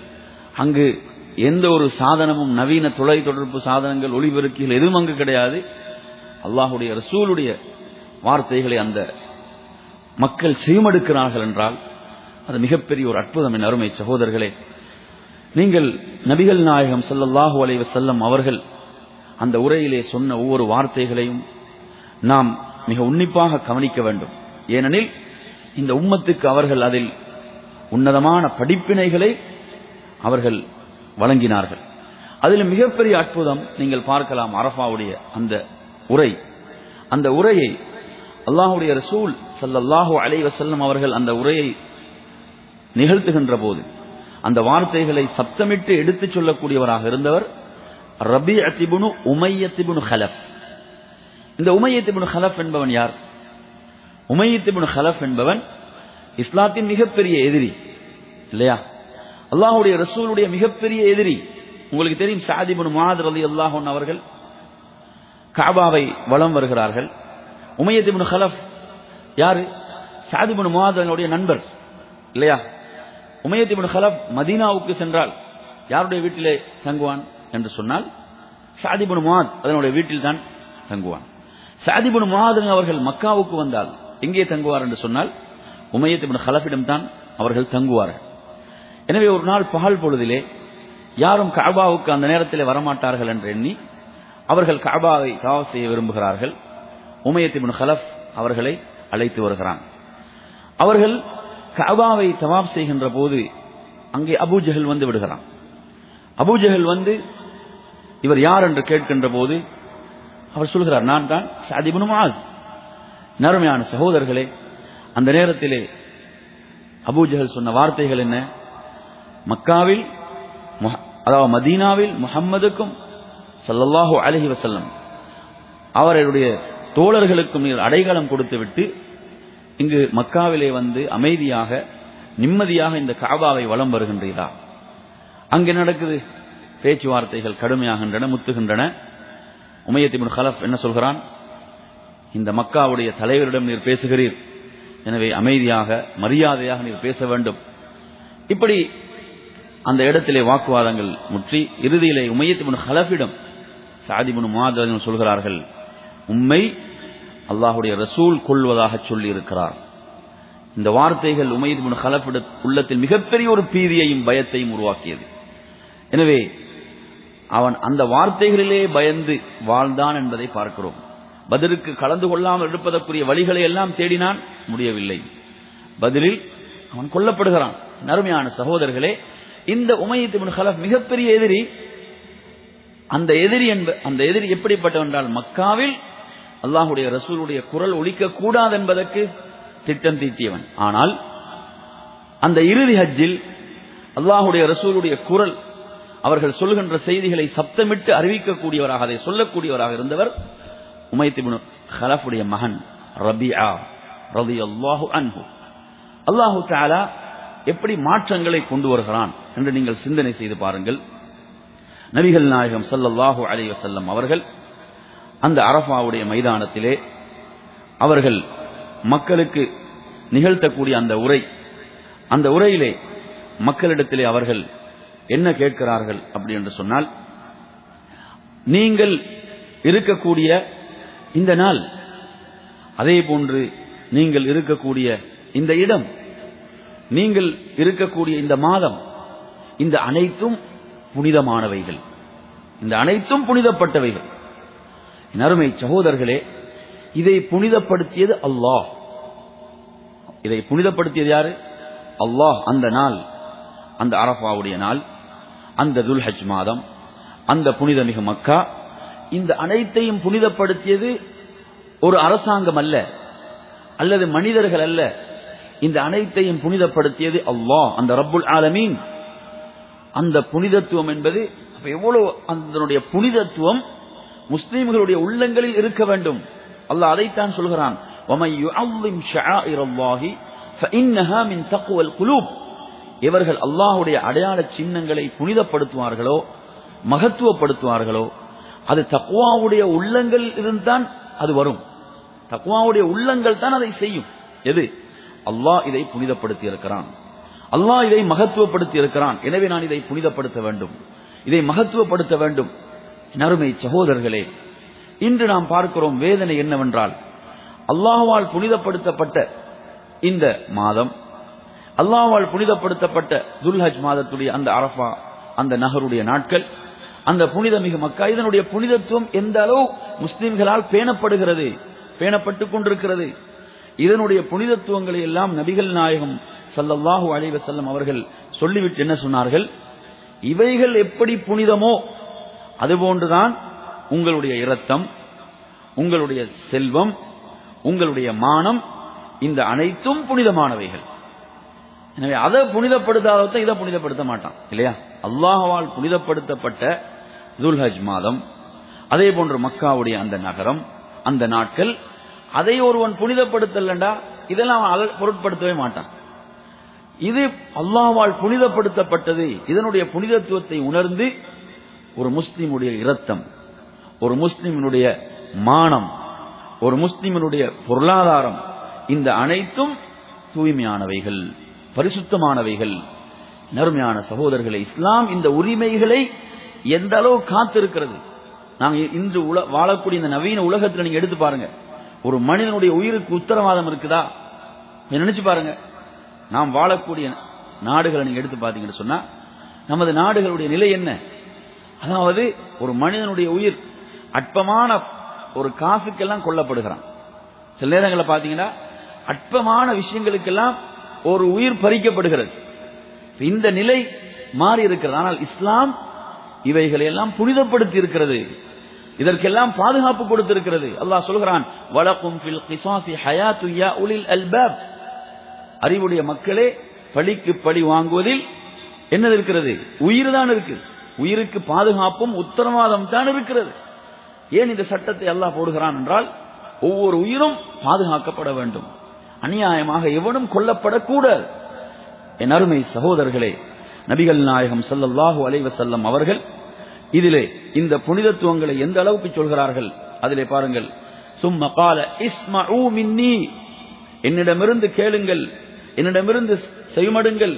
அங்கு எந்த ஒரு சாதனமும் நவீன தொலை தொடர்பு சாதனங்கள் ஒளிபெருக்கிகள் எதுவும் அங்கு கிடையாது அல்லாஹுடைய ரசூலுடைய வார்த்தைகளை அந்த மக்கள் செய்மடுக்கிறார்கள் என்றால் அது மிகப்பெரிய ஒரு அற்புதம் என் அருமை சகோதரர்களே நீங்கள் நபிகள் நாயகம் ஸல்லல்லாஹு அலைஹி வஸல்லம் அவர்கள் அந்த உரையிலே சொன்ன ஒவ்வொரு வார்த்தைகளையும் நாம் மிக உன்னிப்பாக கவனிக்க வேண்டும் ஏனெனில் இந்த உம்மத்துக்கு அவர்கள் அதில் உன்னதமான படிப்பினைகளை அவர்கள் வழங்கினார்கள் அதில் மிகப்பெரிய அற்புதம் நீங்கள் பார்க்கலாம் அரஃபாவுடைய அந்த உரை அந்த உரையை அல்லாஹுடைய ரசூல் ஸல்லல்லாஹு அலைஹி வஸல்லம் அவர்கள் அந்த உரையை நிகழ்த்துகின்ற போது அந்த வார்த்தைகளை சப்தமிட்டு எடுத்துச் சொல்லக்கூடியவராக இருந்தவர் ரபி அத்திபுனு உமையத்திபுனு ஹலப் இந்த உமையத்திபுனு ஹலப் என்பவன் யார் உமையத்திபுனு ஹலப் என்பவன் இஸ்லாத்தின் மிகப்பெரிய எதிரி இல்லையா அல்லாஹுடைய ரசூலுடைய மிகப்பெரிய எதிரி உங்களுக்கு தெரியும் சாதிபுன் மாதர் அலி அல்லாஹன் அவர்கள் காபாவை வலம் வருகிறார்கள் உமையத்திபுன் ஹலப் யாரு சாதிபுன் மாதனுடைய நண்பர் இல்லையா உமையத்திபுன் ஹலப் மதீனாவுக்கு சென்றால் யாருடைய வீட்டிலே தங்குவான் என்று சொன்னால் சாதிபுன் மாத் அதனுடைய வீட்டில் தான் தங்குவான் சாதிபுன் மாதன் அவர்கள் மக்காவுக்கு வந்தால் எங்கே தங்குவார் என்று சொன்னால் உமையத்திபுன் ஹலஃபிடம் தான் அவர்கள் தங்குவார்கள் எனவே ஒரு நாள் பகல் பொழுதிலே யாரும் காபாவுக்கு அந்த நேரத்தில் வரமாட்டார்கள் என்று எண்ணி அவர்கள் காபாவை தாவ செய்ய விரும்புகிறார்கள் உமையத்திபின் ஹலஃப் அவர்களை அழைத்து வருகிறான் அவர்கள் காபாவை தவாப் செய்கின்ற போது அங்கே அபூஜஹல் வந்து விடுகிறான் அபூஜஹல் வந்து இவர் யார் என்று கேட்கின்ற போது அவர் சொல்கிறார் நான் தான் சாதிபுன் மாஸ் நறுமையான சகோதரர்களே அந்த நேரத்திலே அபூஜஹல் சொன்ன வார்த்தைகள் என்ன மக்காவில் அதாவது மதீனாவில் முகம்மதுக்கும் சல்லல்லாஹு அலஹி வசல்லம் அவருடைய தோழர்களுக்கும் நீர் அடைகாலம் கொடுத்துவிட்டு இங்கு மக்காவிலே வந்து அமைதியாக நிம்மதியாக இந்த காபாவை வலம் வருகின்றீரா அங்கே நடக்குது பேச்சுவார்த்தைகள் கடுமையாகின்றன முத்துகின்றன உமையத்திபின் ஹலஃப் என்ன சொல்கிறான் இந்த மக்காவுடைய தலைவரிடம் நீர் பேசுகிறீர் எனவே அமைதியாக மரியாதையாக நீர் பேச வேண்டும் இப்படி அந்த இடத்திலே வாக்குவாதங்கள் முற்றி இறுதியிலே உமையத்திபின் ஹலஃபிடம் சாதிபின் மாதவன் சொல்கிறார்கள் உண்மை அல்லாஹுடைய ரசூல் கொள்வதாக சொல்லி இருக்கிறார் இந்த வார்த்தைகள் உமையத்திபின் ஹலஃபிட உள்ளத்தில் மிகப்பெரிய ஒரு பீதியையும் பயத்தையும் உருவாக்கியது எனவே அவன் அந்த வார்த்தைகளிலே பயந்து வாழ்ந்தான் என்பதை பார்க்கிறோம் பதிலுக்கு கலந்து கொள்ளாமல் இருப்பதற்குரிய வழிகளை எல்லாம் தேடினான் முடியவில்லை பதிலில் அவன் கொல்லப்படுகிறான் நறுமையான சகோதரர்களே இந்த உமையத்து ஹலப் மிகப்பெரிய எதிரி அந்த எதிரி என்ப அந்த எதிரி எப்படிப்பட்டவன் என்றால் மக்காவில் அல்லாஹுடைய ரசூலுடைய குரல் ஒழிக்க கூடாது என்பதற்கு திட்டம் தீட்டியவன் ஆனால் அந்த இறுதி ஹஜ்ஜில் அல்லாஹுடைய ரசூலுடைய குரல் அவர்கள் சொல்கின்ற செய்திகளை சப்தமிட்டு அறிவிக்கக்கூடியவராக அதை சொல்லக்கூடியவராக இருந்தவர் உமைத்திபுன் ஹலஃபுடைய மகன் ரபியா ரவி அல்லாஹு அன்ஹு அல்லாஹு தாலா எப்படி மாற்றங்களை கொண்டு வருகிறான் என்று நீங்கள் சிந்தனை செய்து பாருங்கள் நபிகள் நாயகம் சல்லல்லாஹு அலி வசல்லம் அவர்கள் அந்த அரஃபாவுடைய மைதானத்திலே அவர்கள் மக்களுக்கு நிகழ்த்தக்கூடிய அந்த உரை அந்த உரையிலே மக்களிடத்திலே அவர்கள் என்ன கேட்கிறார்கள் அப்படி என்று சொன்னால் நீங்கள் இருக்கக்கூடிய இந்த நாள் அதே போன்று நீங்கள் இருக்கக்கூடிய இந்த இடம் நீங்கள் இருக்கக்கூடிய இந்த மாதம் இந்த அனைத்தும் புனிதமானவைகள் இந்த அனைத்தும் புனிதப்பட்டவைகள் நறுமை சகோதரர்களே இதை புனிதப்படுத்தியது அல்லாஹ் இதை புனிதப்படுத்தியது யாரு அல்லாஹ் அந்த நாள் அந்த அரஃபாவுடைய நாள் அந்த துல்ஹஜ் மாதம் அந்த புனிதமிகு மக்கா இந்த அனைத்தையும் புனிதப்படுத்தியது ஒரு அரசாங்கம் அல்ல அல்லது மனிதர்கள் அல்ல இந்த அனைத்தையும் புனிதப்படுத்தியது அல்லாஹ் அந்த ரப்புல் ஆலமீன் அந்த புனிதத்துவம் என்பது அப்ப எவ்வளவு அதனுடைய புனிதத்துவம் முஸ்லிம்களுடைய உள்ளங்களில் இருக்க வேண்டும் அல்லாஹ் அதைத்தான் சொல்கிறான் وَمَن يُعَظِّمْ شَعَائِرَ اللَّهِ فَإِنَّهَا مِن تَقْوَى الْقُلُوبِ இவர்கள் அல்லாஹ்வுடைய அடையாள சின்னங்களை புனிதப்படுத்துவார்களோ மகத்துவப்படுத்துவார்களோ அது தக்வாவுடைய உள்ளங்கள் இருந்தான் அது வரும் தக்வாவுடைய உள்ளங்கள் தான் அதை செய்யும் எது அல்லாஹ் இதை புனிதப்படுத்தி இருக்கிறான் அல்லாஹ் இதை மகத்துவப்படுத்தி இருக்கிறான் எனவே நான் இதை புனிதப்படுத்த வேண்டும் இதை மகத்துவப்படுத்த வேண்டும் நறுமை சகோதரர்களே இன்று நாம் பார்க்கிறோம் வேதனை என்னவென்றால் அல்லாஹ்வால் புனிதப்படுத்தப்பட்ட இந்த மாதம் அல்லாஹ்வால் புனிதப்படுத்தப்பட்ட துல்ஹஜ் மாதத்துடைய அந்த அரஃபா அந்த நகருடைய நாட்கள் அந்த புனிதமிகு மக்கா இதனுடைய புனிதத்துவம் எந்த அளவு முஸ்லிம்களால் பேணப்படுகிறது பேணப்பட்டுக் கொண்டிருக்கிறது இதனுடைய புனிதத்துவங்களை எல்லாம் நபிகள் நாயகம் ஸல்லல்லாஹு அலைஹி வஸல்லம் அவர்கள் சொல்லிவிட்டு என்ன சொன்னார்கள் இவைகள் எப்படி புனிதமோ அதுபோன்றுதான் உங்களுடைய இரத்தம் உங்களுடைய செல்வம் உங்களுடைய மானம் இந்த அனைத்தும் புனிதமானவைகள் எனவே அதை புனிதப்படுத்தாதவத்தை இதை புனிதப்படுத்த மாட்டான் இல்லையா அல்லாஹ்வால் புனிதப்படுத்தப்பட்ட துல்ஹஜ் மாதம் அதே போன்று மக்காவுடைய அந்த நகரம் அந்த நாட்கள் அதை ஒருவன் புனிதப்படுத்தலண்டா இதெல்லாம் அவன் அல- பொருட்படுத்தவே மாட்டான் இது அல்லாஹ்வால் புனிதப்படுத்தப்பட்டது இதனுடைய புனிதத்துவத்தை உணர்ந்து ஒரு முஸ்லிமுடைய இரத்தம் ஒரு முஸ்லிமினுடைய மானம் ஒரு முஸ்லிமினுடைய பொருளாதாரம் இந்த அனைத்தும் தூய்மையானவைகள் பரிசுத்தமானவைகள் நறுமையான சகோதரர்களை இஸ்லாம் இந்த உரிமைகளை எந்த அளவு காத்திருக்கிறது நாங்க இன்று உல- வாழக்கூடிய இந்த நவீன உலகத்துல நீங்க எடுத்து பாருங்க ஒரு மனிதனுடைய உயிருக்கு உத்தரவாதம் இருக்குதா நீங்க நினைச்சு பாருங்க நாம் வாழக்கூடிய நாடுகளை நீங்க எடுத்து பாத்தீங்கன்னு சொன்னா நமது நாடுகளுடைய நிலை என்ன அதாவது ஒரு மனிதனுடைய உயிர் அற்பமான ஒரு காசுக்கெல்லாம் கொல்லப்படுகிறான் சில நேரங்களில் பாத்தீங்கன்னா அற்பமான விஷயங்களுக்கெல்லாம் ஒரு உயிர் பறிக்கப்படுகிறது இந்த நிலை மாறி இருக்கிறது ஆனால் இஸ்லாம் இவைகளை எல்லாம் புனிதப்படுத்தி இருக்கிறது இதற்கெல்லாம் பாதுகாப்பு கொடுத்திருக்கிறது அல்லாஹ் சொல்கிறான் வலக்கும் ஃபில் கிசாசி ஹயாத்து யா உலில் அல்பாப் அறிவுடைய மக்களே பழிக்கு பழி வாங்குவதில் என்ன இருக்கிறது உயிர் தான் இருக்கு உயிருக்கு பாதுகாப்பும் உத்தரவாதம் தான் இருக்கிறது ஏன் இந்த சட்டத்தை அல்லாஹ் போடுகிறான் என்றால் ஒவ்வொரு உயிரும் பாதுகாக்கப்பட வேண்டும் அநியாயமாக எவனும் கொல்லப்படக்கூடாது என் அருமை சகோதரர்களே நபிகள் நாயகம் ஸல்லல்லாஹு அலைஹி வஸல்லம் அவர்கள் இதிலே இந்த புனிதத்துவங்களை எந்த அளவுக்கு சொல்கிறார்கள் அதிலே பாருங்கள் சும்ம கால இஸ்மஉ மின்னி என்னிடமிருந்து கேளுங்கள் என்னிடமிருந்து செவிமடுங்கள்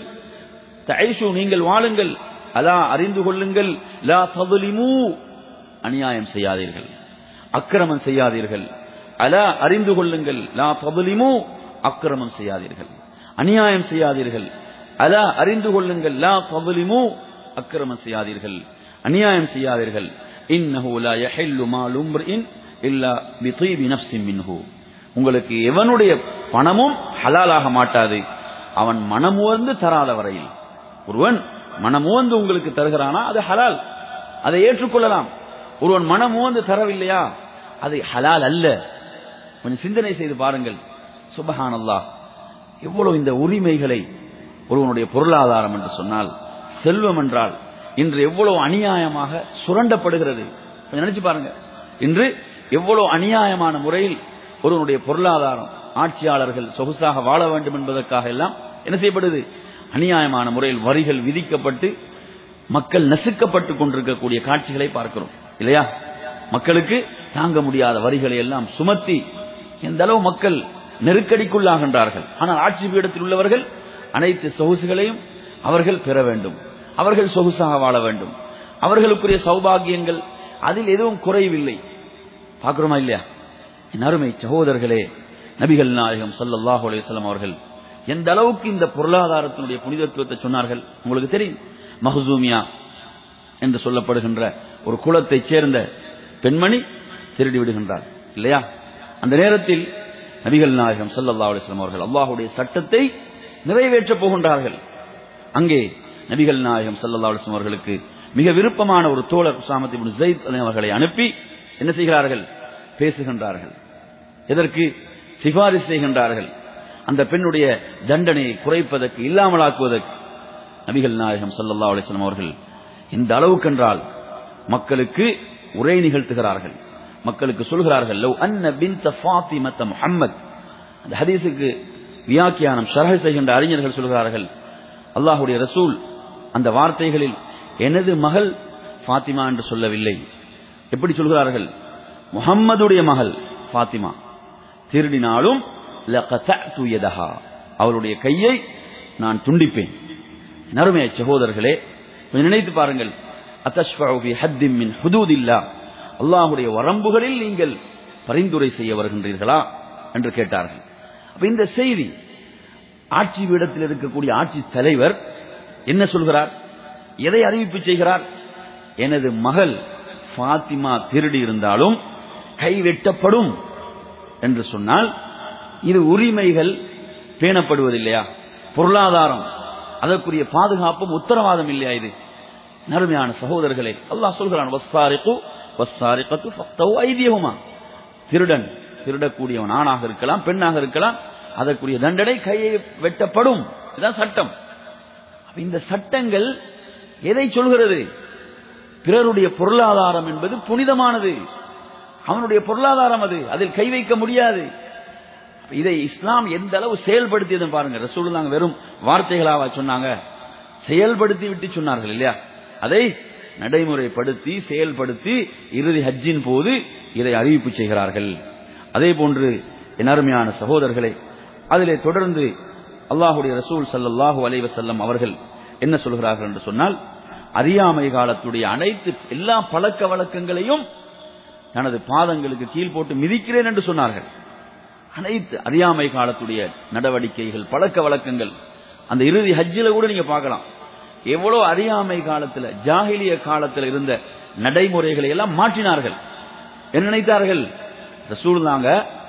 தைஷு நீங்கள் வாழுங்கள் அலா அறிந்து கொள்ளுங்கள் லா ததுலிமு அநியாயம் செய்யாதீர்கள் அக்கிரமம் செய்யாதீர்கள் அலா அறிந்து கொள்ளுங்கள் லா ததுலிமு அக்கிரமம் செய்யாதீர்கள் அநியாயம் செய்யாதீர்கள் அலா அறிந்து கொள்ளுங்கள் லா ததுலிமு அக்கிரமம் செய்யாதீர்கள் அநியாயம் செய்யாதீர்கள் இன்னஹு லா யஹில்லு மாலு இம்ரிஇன் இல்லா பிதீபி நஃப்ஸின் மின்ஹு உங்களுக்கு எவனுடைய பணமும் ஹலாலாக மாட்டாது அவன் மனமுவந்து தராத வரையில் ஒருவன் மனமுவந்து உங்களுக்கு தருகிறானா அது ஹலால் அதை ஏற்றுக்கொள்ளலாம் ஒருவன் மனமுவந்து தரவில்லையா அது ஹலால் அல்ல கொஞ்சம் சிந்தனை செய்து பாருங்கள் சுபஹானல்லாஹ் எவ்வளவு இந்த உரிமைகளை ஒருவனுடைய பொருளாதாரம் என்று சொன்னால் செல்வம் என்றால் இன்று எவ்வளவு அநியாயமாக சுரண்டப்படுகிறது கொஞ்சம் நினைச்சு பாருங்க இன்று எவ்வளவு அநியாயமான முறையில் ஒருவனுடைய பொருளாதாரம் ஆட்சியாளர்கள் சொகுசாக வாழ வேண்டும் என்பதற்காக எல்லாம் என்ன செய்யப்படுது அநியாயமான முறையில் வரிகள் விதிக்கப்பட்டு மக்கள் நசுக்கப்பட்டு கொண்டிருக்கக்கூடிய காட்சிகளை பார்க்கிறோம் இல்லையா மக்களுக்கு தாங்க முடியாத வரிகளை எல்லாம் சுமத்தி எந்த அளவு மக்கள் நெருக்கடிக்குள்ளாகின்றார்கள் ஆனால் ஆட்சி பீடத்தில் உள்ளவர்கள் அனைத்து சொகுசுகளையும் அவர்கள் பெற வேண்டும் அவர்கள் சொகுசாக வாழ வேண்டும் அவர்களுக்குரிய சௌபாகியங்கள் அதில் எதுவும் குறைவில்லை பார்க்கிறோமா இல்லையா என் அருமை சகோதரர்களே நபிகள் நாயகம் ஸல்லல்லாஹு அலைஹி வஸல்லம் அவர்கள் எந்த அளவுக்கு இந்த பொருளாதாரத்தினுடைய புனிதத்துவத்தை சொன்னார்கள் உங்களுக்கு தெரியும் மஹ்சூமியா என்று சொல்லப்படுகின்ற ஒரு குலத்தைச் சேர்ந்த பெண்மணி திருடி விடுகின்றார் இல்லையா அந்த நேரத்தில் நபிகள் நாயகம் ஸல்லல்லாஹு அலைஹி வஸல்லம் அவர்கள் அல்லாஹ்வுடைய சட்டத்தை நிறைவேற்றப் போகின்றார்கள் அங்கே நபிகள் நாயகம் ஸல்லல்லாஹு அலைஹி வஸல்லம் அவர்களுக்கு மிக விருப்பமான ஒரு தோழர் உசாமத் இப்னு ஸைத் அவர்களை அனுப்பி என்ன செய்கிறார்கள் பேசுகின்றார்கள் எதற்கு சிபாரிசு செய்கின்றார்கள் அந்த பெண்ணுடைய தண்டனையை குறைப்பதற்கு இல்லாமலாக்குவதற்கு நபிகள் நாயகம் ஸல்லல்லாஹு அலைஹி வஸல்லம் அவர்கள் இந்த அளவுக்கென்றால் மக்களுக்கு உரை நிகழ்த்துகிறார்கள் மக்களுக்கு சொல்கிறார்கள் லவ் அன்ன பின்த ஃபாத்திமத்த முஹம்மத் அந்த ஹதீஸுக்கு வியாக்கியானம் ஷரஹ் செய்கின்ற அறிஞர்கள் சொல்கிறார்கள் அல்லாஹ்வுடைய ரசூல் அந்த வார்த்தைகளில் எனது மகள் ஃபாத்திமா என்று சொல்லவில்லை எப்படி சொல்கிறார்கள் முஹம்மதுடைய மகள் ஃபாத்திமா திருடினாலும் லகதஅது யதஹா அவளுடைய கையை நான் துண்டிப்பேன் நறுமைய சகோதரர்களே கொஞ்சம் நினைத்து பாருங்கள் அத்தஷ்ஃபஉ பி ஹத்தின் மின் ஹுதூதில்லா அல்லாஹ்வுடைய வரம்புகளில் நீங்கள் பரிந்துரை செய்ய வருகின்றீர்களா என்று கேட்டார்கள் அப்ப இந்த செய்தி ஆட்சி பீடத்தில் இருக்கக்கூடிய ஆட்சி தலைவர் என்ன சொல்கிறார் எதை அறிவிப்பு செய்கிறார் எனது மகள் ஃபாத்திமா திருடி இருந்தாலும் கை வெட்டப்படும் என்று சொன்னால் இது உரிமைகள் பேணப்படுவதில்லையா பொருளாதாரம் அதற்குரிய பாதுகாப்பும் உத்தரவாதம் இல்லையா இது நறுமையான சகோதரர்களே அல்லாஹ் சொல்கிறான் வஸ்ஸாரிகு வஸ்ஸாரிகத்து ஃபக்தவு ஐதியஹுமா திருடன் திருடக்கூடியவன் ஆணாக இருக்கலாம் பெண்ணாக இருக்கலாம் அதற்குரிய தண்டனை கையை வெட்டப்படும் இதுதான் சட்டம் அப்ப இந்த சட்டங்கள் எதை சொல்கிறது பிறருடைய பொருளாதாரம் என்பது புனிதமானது அவனுடைய பொருளாதாரம் அது அதில் கை வைக்க முடியாது இதை இஸ்லாம் எந்த அளவு செயல்படுத்தியது பாருங்க ரசூலுல்லாங்க வெறும் வார்த்தைகளாவா சொன்னாங்க செயல்படுத்தி விட்டு சொன்னார்கள் இல்லையா அதை நடைமுறைப்படுத்தி செயல்படுத்தி இறுதி ஹஜ்ஜின் போது இதை அறிவிப்பு செய்கிறார்கள் அதே போன்று என் அருமையான சகோதரர்களே அதிலே தொடர்ந்து அல்லாஹுடைய ரசூல் சல்லல்லாஹு அலைஹி வஸல்லம் அவர்கள் என்ன சொல்கிறார்கள் என்று சொன்னால் அறியாமை காலத்துடைய அனைத்து எல்லா பழக்க வழக்கங்களையும் தனது பாதங்களுக்கு கீழ் போட்டு மிதிக்கிறேன் என்று சொன்னார்கள் அனைத்து அறியாமை காலத்துடைய நடவடிக்கைகள் பழக்க வழக்கங்கள் அந்த இறுதி ஹஜ்ஜில கூட நீங்க பார்க்கலாம் எவ்வளவு அறியாமை காலத்துல ஜாகிலிய காலத்துல இருந்த நடைமுறைகளை எல்லாம் மாற்றினார்கள் என்ன நினைத்தார்கள் ரசூலுல்லாங்க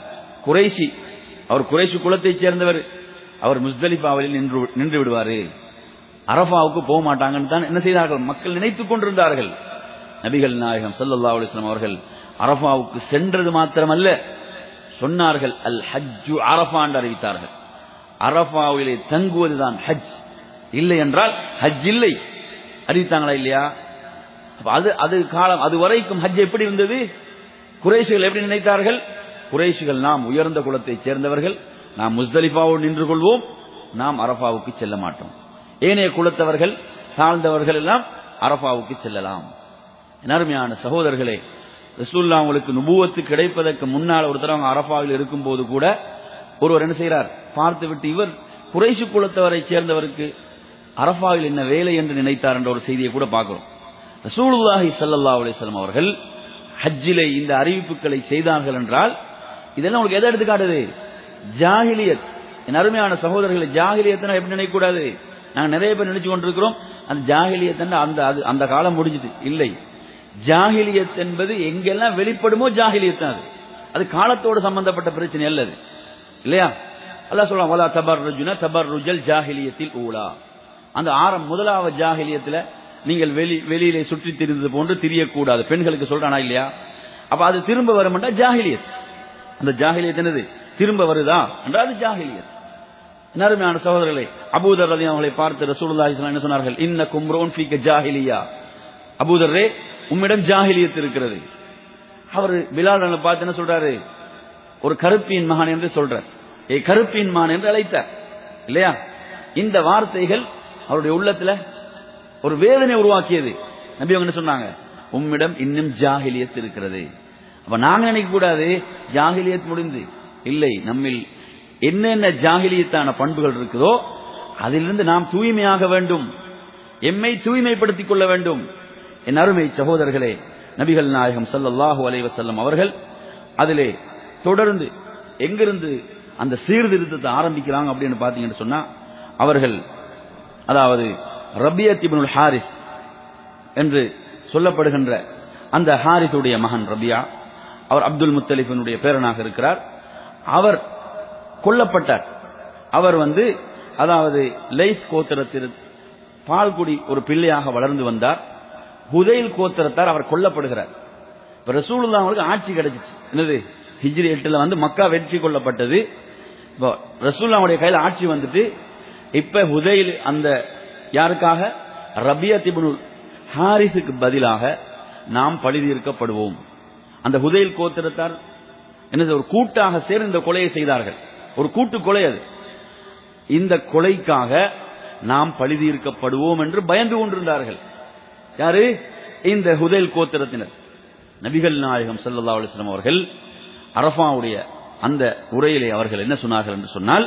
குறைசி அவர் குறைசி குலத்தைச் சேர்ந்தவர் அவர் முஸ்தலிஃபாவில் நின்று நின்று விடுவாரு அரஃபாவுக்கு போக மாட்டாங்கன்னு தான் என்ன செய்தார்கள் மக்கள் நினைத்துக் கொண்டிருந்தார்கள் நபிகள் நாயகம் ஸல்லல்லாஹு அலைஹி வஸல்லம் அவர்கள் அரஃபாவுக்கு சென்றது மாத்திரமல்ல சொன்னார்கள் அல் ஹஜ்ஜு அரஃபா என்று அறிவித்தார்கள் அரஃபாவிலே தங்குவதுதான் ஹஜ் இல்லை என்றால் ஹஜ் இல்லை அறிவித்தாங்களா இல்லையா அப்ப அது அது காலம் அது வரைக்கும் ஹஜ் எப்படி இருந்தது குறைஷிகள் எப்படி நினைத்தார்கள் குறைஷிகள் நாம் உயர்ந்த குலத்தைச் சேர்ந்தவர்கள் நாம் முஸ்தலிஃபாவோடு நின்று கொள்வோம் நாம் அரஃபாவுக்கு செல்ல மாட்டோம் ஏனைய குலத்தவர்கள் தாழ்ந்தவர்கள் எல்லாம் அரஃபாவுக்கு செல்லலாம் என் அருமையான சகோதரர்களே ரசூல்லா அவங்களுக்கு நுபுவத்து கிடைப்பதற்கு முன்னால் ஒரு தடவை அவங்க அரஃபாவில் இருக்கும்போது கூட ஒருவர் என்ன செய்கிறார் பார்த்து விட்டு இவர் குறைஷு குலத்தவரை சேர்ந்தவருக்கு அரஃபாவில் என்ன வேலை என்று நினைத்தார் என்ற ஒரு செய்தியை கூட பார்க்கிறோம் ரசூலுல்லாஹி ஸல்லல்லாஹு அலைஹி வஸல்லம் அவர்கள் ஹஜ்ஜிலே இந்த அறிவிப்புகளை செய்தார்கள் என்றால் இதெல்லாம் உங்களுக்கு எதை எடுத்து காட்டுது ஜாகிலியத் என் அருமையான சகோதரர்களை ஜாகிலியத்தை எப்படி நினைக்கக்கூடாது நாங்க நிறைய பேர் நினைச்சு கொண்டிருக்கிறோம் அந்த ஜாகிலியத் அந்த அது அந்த காலம் முடிஞ்சது இல்லை ஜாகிலியத் என்பது எங்கெல்லாம் வெளிப்படுமோ ஜாகிலியத் தான் அது அது காலத்தோடு சம்பந்தப்பட்ட பிரச்சனை அல்ல அது இல்லையா அல்லாஹ் சொல்றான் வலா தபர்ருஜுன தபர்ருஜல் ஜாகிலியத்தில் ஊலா அந்த ஆரம் முதலாவது ஜாகிலியத்துல நீங்கள் வெளி வெளியிலே சுற்றி திரிந்தது போன்று திரியக்கூடாது பெண்களுக்கு சொல்றானா இல்லையா அப்ப அது திரும்ப வரும்ன்றா ஜாகிலியத் அந்த ஜாகிலியத் என்னது திரும்ப வருதா என்றால் அது ஜாகிலியத் நறுமையான சகோதரர்களே அபூதர் ரதி அவர்களை பார்த்து ரசூலுல்லாஹி என்ன சொன்னார்கள் இன்ன கும்ரோன் ஃபீக்க ஜாஹிலியா அபூதர்ரே உம்மிடம் ஜாஹிலியத் இருக்கிறது அவர் பிலால் பார்த்து என்ன சொல்றாரு ஒரு கருப்பியின் மகன் என்று சொல்றார் ஏ கருப்பின் மகன் என்று அழைத்தார் இல்லையா இந்த வார்த்தைகள் அவருடைய உள்ளத்துல ஒரு வேதனை உருவாக்கியது நபி அவங்க என்ன சொன்னாங்க உம்மிடம் இன்னும் ஜாகிலியத் இருக்கிறது அப்ப நாங்க நினைக்க கூடாது ஜாகிலியத் முடிந்து இல்லை நம்மில் என்னென்ன ஜாகிலியத்தான பண்புகள் இருக்குதோ அதிலிருந்து நாம் தூய்மையாக வேண்டும் எம்மை தூய்மைப்படுத்திக் கொள்ள வேண்டும் என் அருமை சகோதரர்களே நபிகள் நாயகம் சல்லல்லாஹு அலைஹி வஸல்லம் அவர்கள் அதிலே தொடர்ந்து எங்கிருந்து அந்த சீர்திருத்தத்தை ஆரம்பிக்கிறாங்க அப்படின்னு பாத்தீங்கன்னு சொன்னா அவர்கள் அதாவது ரபியத் இப்னுல் ஹாரிஸ் என்று சொல்லப்படுகின்ற அந்த ஹாரித்துடைய மகன் ரபியா அவர் அப்துல் முத்தலிஃபினுடைய பேரனாக இருக்கிறார் அவர் கொல்லப்பட்டார் அவர் வந்து அதாவது லைஃப் கோத்திரத்தில் பால்குடி ஒரு பிள்ளையாக வளர்ந்து வந்தார் ஹுதைல் கோத்திரத்தார் அவர் கொல்லப்படுகிறார் இப்ப ரசூலுல்லா அவங்களுக்கு ஆட்சி கிடைச்சிச்சு என்னது ஹிஜ்ரி எட்டுல வந்து மக்கா வெற்றி கொள்ளப்பட்டது இப்போ ரசூல்லாவுடைய கையில் ஆட்சி வந்துட்டு இப்ப ஹுதைல் அந்த யாருக்காக ரபியா திபுனுல் ஹாரிஸுக்கு பதிலாக நாம் பழிதீர்க்கப்படுவோம் அந்த ஹுதைல் கோத்திரத்தார் என்ன ஒரு கூட்டாக சேர்ந்து இந்த கொலையை செய்தார்கள் ஒரு கூட்டு கொலை அது இந்த கொலைக்காக நாம் பழிதீர்க்கப்படுவோம் என்று பயந்து கொண்டிருந்தார்கள் யாரு இந்த ஹுதைல் கோத்திரத்தினர் நபிகள் நாயகம் சல்லா அலிஸ்லாம் அவர்கள் அரஃபாவுடைய அந்த உரையிலே அவர்கள் என்ன சொன்னார்கள் என்று சொன்னால்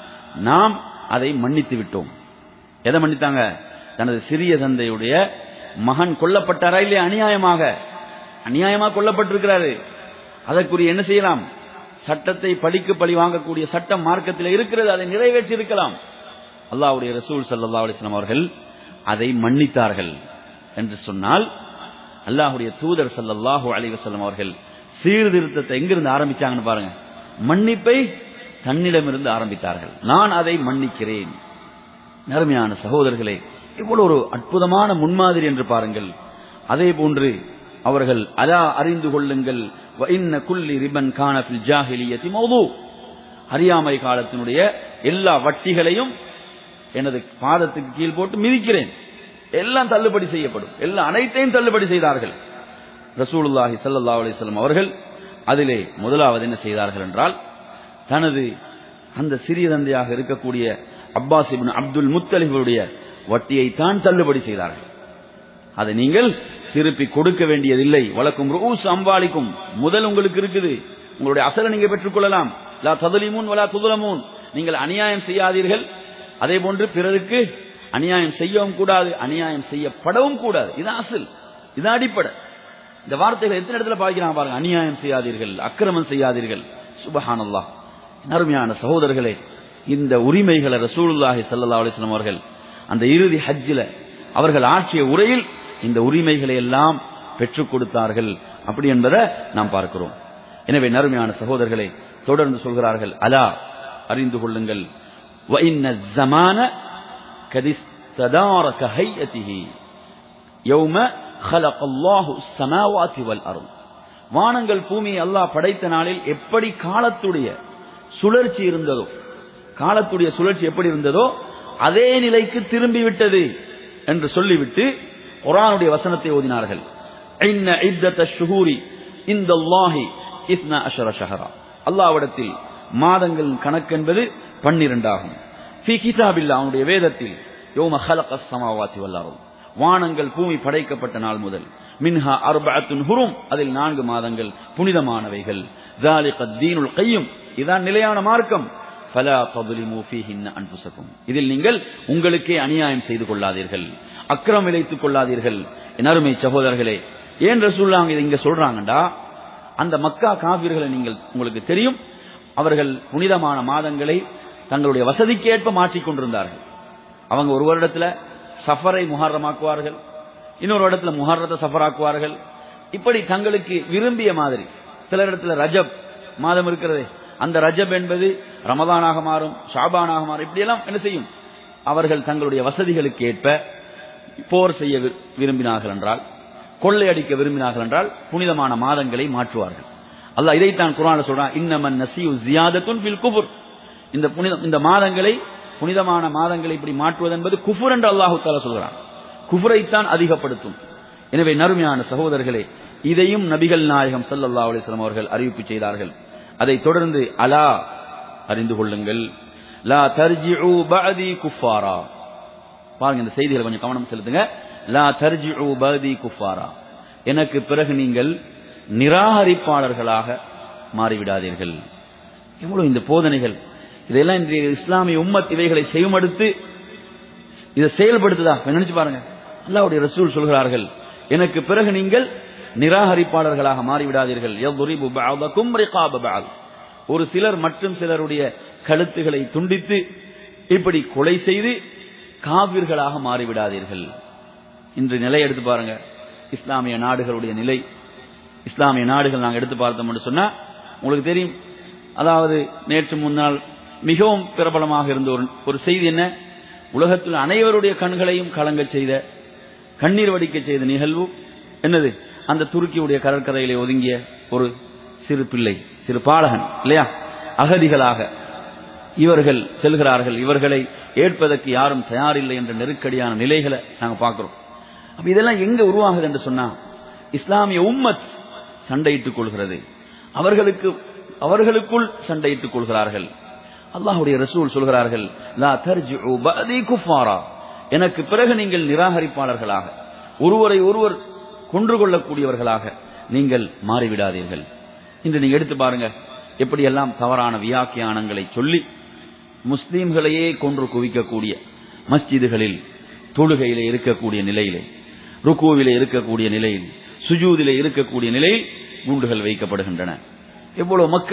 நாம் அதை மன்னித்து விட்டோம் எதை மன்னித்தாங்க தனது சிறிய தந்தையுடைய மகன் கொல்லப்பட்டாரா இல்லையா அநியாயமாக அநியாயமாக கொல்லப்பட்டிருக்கிறாரு அதற்குரிய என்ன செய்யலாம் சட்டத்தை படிக்க பழி வாங்கக்கூடிய சட்டம் மார்க்கத்தில் இருக்கிறது அதை நிறைவேற்றி இருக்கலாம் அல்லாஹ்வுடைய ரசூல் ஸல்லல்லாஹு அலைஹி வஸல்லம் அவர்கள் அதை மன்னித்தார்கள் என்று சொன்னால் அல்லாஹ்வுடைய தூதர் ஸல்லல்லாஹு அலைஹி வஸல்லம் அவர்கள் சீர்திருத்தத்தை எங்கிருந்து ஆரம்பிச்சாங்கன்னு பாருங்க மன்னிப்பை தன்னிடமிருந்து ஆரம்பித்தார்கள் நான் அதை மன்னிக்கிறேன் நறுமையான சகோதரர்களே இவ்வளவு ஒரு அற்புதமான முன்மாதிரி என்று பாருங்கள் அதே போன்று அவர்கள் அலா அறிந்து கொள்ளுங்கள் வ இன்ன குல்லி ரிபன் கான ஃபில் ஜாஹிலியத்தி மௌது அறியாமை காலத்தினுடைய எல்லா வட்டிகளையும் எனது பாதத்துக்கு கீழ் போட்டு மிதிக்கிறேன் எல்லாம் தள்ளுபடி செய்யப்படும் எல்லா அனைத்தையும் தள்ளுபடி செய்தார்கள் ரசூலுல்லாஹி ஸல்லல்லாஹு அலைஹி வஸல்லம் அவர்கள் அதிலே முதலாவது என்ன செய்தார்கள் என்றால் தனது அந்த சிறிய தந்தையாக இருக்கக்கூடிய அப்பாஸ் இப்னு அப்துல் முத்தலிபுடைய வட்டியை தான் தள்ளுபடி செய்தார்கள் அதை நீங்கள் திருப்பி கொடுக்க வேண்டியதில்லை வழக்கும் ரூஸ் அம்பாலிக்கும் முதல் உங்களுக்கு இருக்குது உங்களுடைய அசலை நீங்க பெற்றுக்கொள்ளலாம் லா ததுலிமூன் வலா துதுலமூன் நீங்கள் அநியாயம் செய்யாதீர்கள் அதே போன்று பிறருக்கு அநியாயம் செய்யவும் கூடாது அநியாயம் செய்யப்படவும் கூடாது இது அசல் இது அடிப்படை இந்த வார்த்தைகள் எத்தனை இடத்துல பாய்க்கிறாங்க பாருங்க அநியாயம் செய்யாதீர்கள் அக்கிரமம் செய்யாதீர்கள் சுபஹானல்லாஹ் அருமையான சகோதரர்களே இந்த உரிமைகளை ரசூலுல்லாஹி ஸல்லல்லாஹு அலைஹி வஸல்லம் அவர்கள் அந்த இறுதி ஹஜ்ஜில் அவர்கள் ஆற்றிய உரையில் இந்த உரிமைகளை எல்லாம் பெற்றுக் கொடுத்தார்கள் அப்படி என்பதை நாம் பார்க்கிறோம் எனவே நறுமையான சகோதரர்களை தொடர்ந்து சொல்கிறார்கள் அலா அறிந்து கொள்ளுங்கள் وَإِنَّ الزَّمَانَ قَدِ اسْتَدَارَ كَهَيْئَتِهِ يَوْمَ خَلَقَ اللَّهُ السَّمَاوَاتِ وَالْأَرْضِ வானங்கள் பூமியை அல்லாஹ் படைத்த நாளில் எப்படி காலத்துடைய சுழற்சி இருந்ததோ காலத்துடைய சுழற்சி எப்படி இருந்ததோ அதே நிலைக்கு திரும்பி விட்டது என்று சொல்லிவிட்டு குரானுடைய வசனத்தை ஓதினார்கள் இன்ன இத்தத்த ஷுஹூரி இந்த அல்லாஹி இஸ்னா அஷர ஷஹரா அல்லாவிடத்தில் மாதங்கள் கணக்கென்பது பன்னிரண்டாகும் ஃபி கிதாபில்லா அவனுடைய வேதத்தில் யோம ஹலக சமாவாத்தி வல்லாரும் வானங்கள் பூமி படைக்கப்பட்ட நாள் முதல் மின்ஹா அர்பஅத்துன் ஹுரும் அதில் நான்கு மாதங்கள் புனிதமானவைகள் ذَلِقَ الدِّينُ الْقَيِّمُ இதான் நிலையான மார்க்கம் ஃபலா தظلموا فيهن انفسكم இதில் நீங்கள் உங்களுக்கே அநியாயம் செய்து கொள்ளாதீர்கள் அக்கிரம் இழைத்துக் கொள்ளாதீர்கள் என் அருமை சகோதரர்களே ஏன் ரசூல்லாங்க இதை இங்க சொல்றாங்கடா அந்த மக்கா காவிர்களை நீங்கள் உங்களுக்கு தெரியும் அவர்கள் புனிதமான மாதங்களை தங்களுடைய வசதிக்கேற்ப மாற்றிக் கொண்டிருந்தார்கள் அவங்க ஒரு வருடத்துல சஃபரை முஹர்ரமாக்குவார்கள் இன்னொரு இடத்துல முஹர்ரத்தை சஃபராக்குவார்கள் இப்படி தங்களுக்கு விரும்பிய மாதிரி சில இடத்துல ரஜப் மாதம் இருக்கிறதே அந்த ரஜப் என்பது ரமதானாக மாறும் ஷாபானாக மாறும் இப்படியெல்லாம் என்ன செய்யும் அவர்கள் தங்களுடைய வசதிகளுக்கு ஏற்ப போர் செய்ய வி- விரும்பினார்கள் என்றால் கொள்ளையடிக்க விரும்பினார்கள் என்றால் புனிதமான மாதங்களை மாற்றுவார்கள் அல்லாஹ் இதைத்தான் குர்ஆன்ல சொல்றான் இன்னமன் நசியு ஜியாதத்துன் ஃபில் குஃபுர் இந்த புனித இந்த மாதங்களை புனிதமான மாதங்களை இப்படி மாற்றுவது என்பது குஃபுர் என்று அல்லாஹு தாலா சொல்கிறான் குஃபுரைத்தான் அதிகப்படுத்தும் எனவே நறுமையான சகோதரர்களே இதையும் நபிகள் நாயகம் ஸல்லல்லாஹு அலைஹி வஸல்லம் அவர்கள் அறிவிப்பு செய்தார்கள் அதை தொடர்ந்து அலா அறிந்து கொள்ளுங்கள் லா தர்ஜிஉ பஅதி குஃபாரா பாருங்க இந்த செய்திகளை கொஞ்சம் கவனம் செலுத்துங்க லா தர்ஜிஉ பஅதி குஃபாரா எனக்கு பிறகு நீங்கள் நிராகரிப்பாளர்களாக மாறிவிடாதீர்கள் எவ்வளவு இந்த போதனைகள் இதெல்லாம் இன்றைய இஸ்லாமிய உம்மத் இவைகளை செய்யுமடுத்து இதை செயல்படுத்துதா கொஞ்சம் நினைச்சு பாருங்க அல்லாஹ்வுடைய ரசூல் சொல்கிறார்கள் எனக்கு பிறகு நீங்கள் நிராகரிப்பாளர்களாக மாறிவிடாதீர்கள் يضرب بعضكم رقاب بعض ஒரு சிலர் மற்றும் சிலருடைய கழுத்துகளை துண்டித்து இப்படி கொலை செய்து காவிர்களாக மாறிவிடாதீர்கள் இன்று நிலை எடுத்து பாருங்க இஸ்லாமிய நாடுகளுடைய நிலை இஸ்லாமிய நாடுகள் நாங்கள் எடுத்து பார்த்தோம்னு சொன்னா உங்களுக்கு தெரியும் அதாவது நேற்று முன்னால் மிகவும் பிரபலமாக இருந்த ஒரு ஒரு செய்தி என்ன உலகத்தில் அனைவருடைய கண்களையும் கலங்கச் செய்த கண்ணீர் வடிக்க செய்த நிகழ்வு என்னது அந்த துருக்கியுடைய கடற்கரையிலே ஒதுங்கிய ஒரு சிறு பிள்ளை சிறு பாலகன் இல்லையா அகதிகளாக இவர்கள் செல்கிறார்கள் இவர்களை ஏற்பதற்கு யாரும் தயாரில்லை என்ற நெருக்கடியான நிலைகளை நாங்க பார்க்கிறோம் அப்ப இதெல்லாம் எங்க உருவாகுது என்று சொன்னா இஸ்லாமிய உம்மத் சண்டையிட்டுக் கொள்கிறது அவர்களுக்கு அவர்களுக்குள் சண்டையிட்டுக் கொள்கிறார்கள் அல்லாஹ்வுடைய ரசூல் சொல்கிறார்கள் லா தர்ஜிஉ பஅதி குஃபாரா எனக்கு பிறகு நீங்கள் நிராகரிப்பாளர்களாக ஒருவரை ஒருவர் கொன்று கொள்ளக்கூடியவர்களாக நீங்கள் மாறிவிடாதீர்கள் இன்று நீங்க எடுத்து பாருங்க எப்படியெல்லாம் தவறான வியாக்கியானங்களை சொல்லி முஸ்லீம்களையே கொன்று குவிக்கக்கூடிய மஸ்ஜிதுகளில் தொழுகையிலே இருக்கக்கூடிய நிலையிலே ருக்குவிலே இருக்கக்கூடிய நிலையில் சுஜூதிலே இருக்கக்கூடிய நிலையில் குண்டுகள் வைக்கப்படுகின்றன எவ்வளவு மக்கள்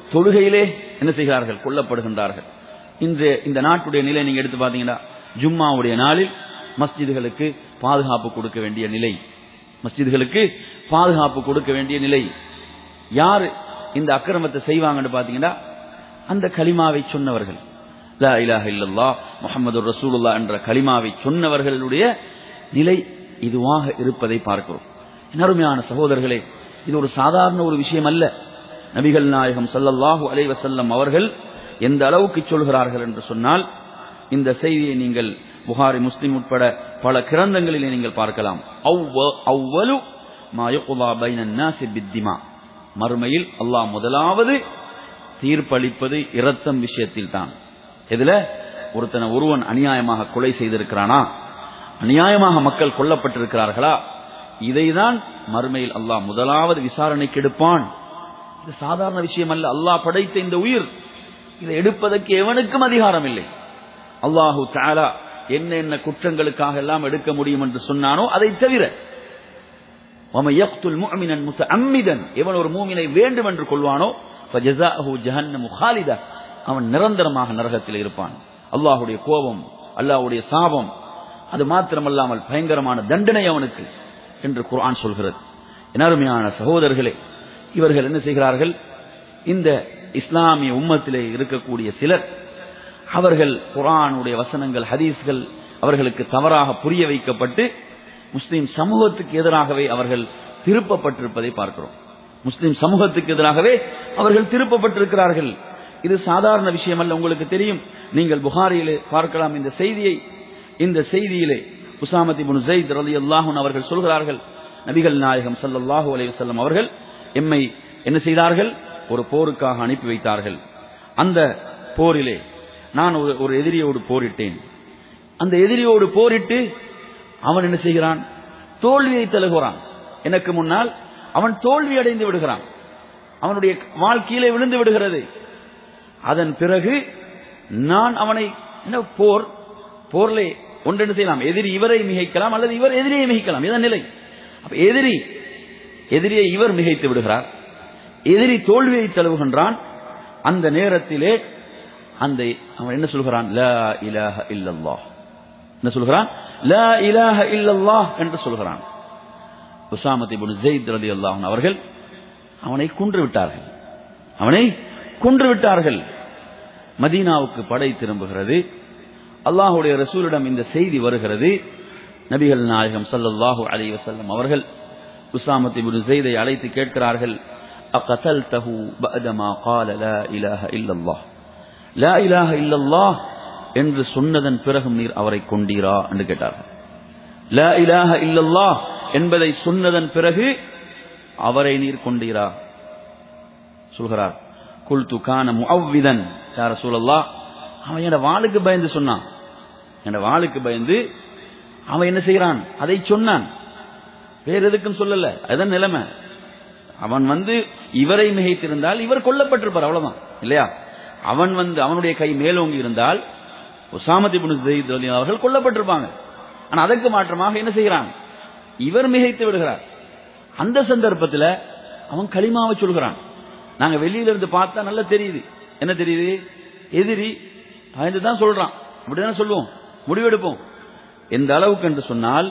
தொழுகையிலே என்ன செய்கிறார்கள் கொல்லப்படுகின்றார்கள் இன்று இந்த நாட்டுடைய நிலை நீங்க எடுத்து பாத்தீங்கன்னா ஜும்மாவுடைய நாளில் மஸ்ஜிதுகளுக்கு பாதுகாப்பு கொடுக்க வேண்டிய நிலை மஸ்ஜிதுகளுக்கு பாதுகாப்பு கொடுக்க வேண்டிய நிலை யார் இந்த அக்கிரமத்தை செய்வாங்கன்னு பாத்தீங்கன்னா அந்த கலிமாவை சொன்னவர்கள் லா இலாஹ இல்லல்லா முஹம்மது ரசூலுல்லா என்ற கலிமாவை சொன்னவர்களுடைய நிலை இதுவாக இருப்பதை பார்க்கிறோம் என் அருமையான சகோதரர்களே இது ஒரு சாதாரண ஒரு விஷயம் அல்ல நபிகள் நாயகம் ஸல்லல்லாஹு அலைஹி வஸல்லம் அவர்கள் எந்த அளவுக்கு சொல்கிறார்கள் என்று சொன்னால் இந்த செய்தியை நீங்கள் புகாரி முஸ்லிம் உட்பட பல கிரந்தங்களிலே நீங்கள் பார்க்கலாம் அவ்வ- அவ்வலு மா யுக்தா பைனன் நாஸி பித்திமா மறுமையில் அல்லாஹ் முதலாவது தீர்ப்பளிப்பது இரத்தம் விஷயத்தில் தான் இதுல ஒருத்தனை ஒருவன் அநியாயமாக கொலை செய்திருக்கிறானா அநியாயமாக மக்கள் கொல்லப்பட்டிருக்கிறார்களா இதைதான் மறுமையில் அல்லாஹ் முதலாவது விசாரணைக்கு எடுப்பான் இது சாதாரண விஷயம் அல்ல அல்லாஹ் படைத்த இந்த உயிர் இதை எடுப்பதற்கு எவனுக்கும் அதிகாரம் இல்லை அல்லாஹு தாலா என்ன என்ன குற்றங்களுக்காக எல்லாம் எடுக்க முடியும் என்று சொன்னானோ அதை தவிர وَمَن يَقْتُلْ مُؤْمِنًا مُتَعَمِّدًا எவன் ஒரு மூமினை வேண்டும் என்று கொள்வானோ فَجَزَاؤُهُ جَهَنَّمُ خَالِدًا அவன் நிரந்தரமாக நரகத்தில் இருப்பான் அல்லாஹ்வுடைய கோபம் அல்லாஹ்வுடைய சாபம் அது மாத்திரமல்லாமல் பயங்கரமான தண்டனை அவனுக்கு என்று குர்ஆன் சொல்கிறது என் அருமையான சகோதரர்களே இவர்கள் என்ன செய்கிறார்கள் இந்த இஸ்லாமிய உம்மத்திலே இருக்கக்கூடிய சிலர் அவர்கள் குர்ஆனுடைய வசனங்கள் ஹதீஸ்கள் அவர்களுக்கு தவறாக புரிய வைக்கப்பட்டு முஸ்லிம் சமூகத்துக்கு எதிராகவே அவர்கள் திருப்பப்பட்டிருப்பதை பார்க்கிறோம் முஸ்லிம் சமூகத்துக்கு எதிராகவே அவர்கள் திருப்பப்பட்டிருக்கிறார்கள் இது சாதாரண விஷயம் அல்ல உங்களுக்கு தெரியும் நீங்கள் புகாரியிலே பார்க்கலாம் இந்த செய்தியை இந்த செய்தியிலே உசாமதி புன் ஜெயித் ரலியல்லாஹு அன்ஹு அவர்கள் சொல்கிறார்கள் நபிகள் நாயகம் ஸல்லல்லாஹு அலைஹி வஸல்லம் அவர்கள் எம்மை என்ன செய்தார்கள் ஒரு போருக்காக அனுப்பி வைத்தார்கள் அந்த போரிலே நான் ஒரு ஒரு எதிரியோடு போரிட்டேன் அந்த எதிரியோடு போரிட்டு அவன் என்ன செய்கிறான் தோல்வியை தழுகிறான் எனக்கு முன்னால் அவன் தோல்வி அடைந்து விடுகிறான் அவனுடைய வாழ்க்கையிலே விழுந்து விடுகிறது அதன் பிறகு நான் அவனை என்ன போர் போர்லே ஒன்று என்ன செய்யலாம் எதிரி இவரை மிகைக்கலாம் அல்லது இவர் எதிரியை மிகைக்கலாம் இதான் நிலை அப்ப எதிரி எதிரியை இவர் மிகைத்து விடுகிறார் எதிரி தோல்வியை தழுவுகின்றான் அந்த நேரத்திலே அந்த அவன் என்ன சொல்கிறான் லா இலாஹ இல்லல்லாஹ் என்ன சொல்கிறான் லா இலாஹ இல்லல்லாஹ் என்று சொல்கிறான் உசாமத் இப்னு ஸைத் ரலியல்லாஹு அன்ஹு அவர்கள் அவனை கொன்று விட்டார்கள் அவனை கொன்று விட்டார்கள் மதீனாவுக்கு படை திரும்புகிறது அல்லாஹ்வுடைய ரசூலிடம் இந்த செய்தி வருகிறது நபிகள் நாயகம் ஸல்லல்லாஹு அலைஹி வஸல்லம் அவர்கள் உசாமத் இப்னு ஸைதை அழைத்து கேட்கிறார்கள் அகதல்தஹு பஅதமா قال لا இலாஹ இல்லல்லாஹ் லா இலாஹ இல்லல்லாஹ் என்று சொன்னதன் பிறகும் நீர் அவரை கொண்டீரா என்று கேட்டார்கள் லா இலாஹ இல்லல்லாஹ் என்பதை சொன்னதன் பிறகு அவரை நீர் கொண்டீரா சொல்கிறார் குல்து கான முஅவ்விதன் யார சூழல்லா அவன் என் வாளுக்கு பயந்து சொன்னான் என் வாளுக்கு பயந்து அவன் என்ன செய்கிறான் அதை சொன்னான் வேற எதுக்கும் சொல்லல அதுதான் நிலைமை அவன் வந்து இவரை மிகைத்திருந்தால் இவர் கொல்லப்பட்டிருப்பார் அவ்வளவுதான் இல்லையா அவன் வந்து அவனுடைய கை மேலோங்கி இருந்தால் உசாமதி அவர்கள் கொல்லப்பட்டிருப்பாங்க ஆனா அதற்கு மாற்றமாக என்ன செய்கிறான் இவர் மிகைத்து விடுகிறார் அந்த சந்தர்ப்பத்தில் அவன் களிமாவை சொல்கிறான் நாங்க வெளியில இருந்து பார்த்தா நல்லா தெரியுது என்ன தெரியுது எதிரி பயந்து தான் சொல்றான் அப்படிதான் சொல்லுவோம் முடிவெடுப்போம் எந்த அளவுக்கு என்று சொன்னால்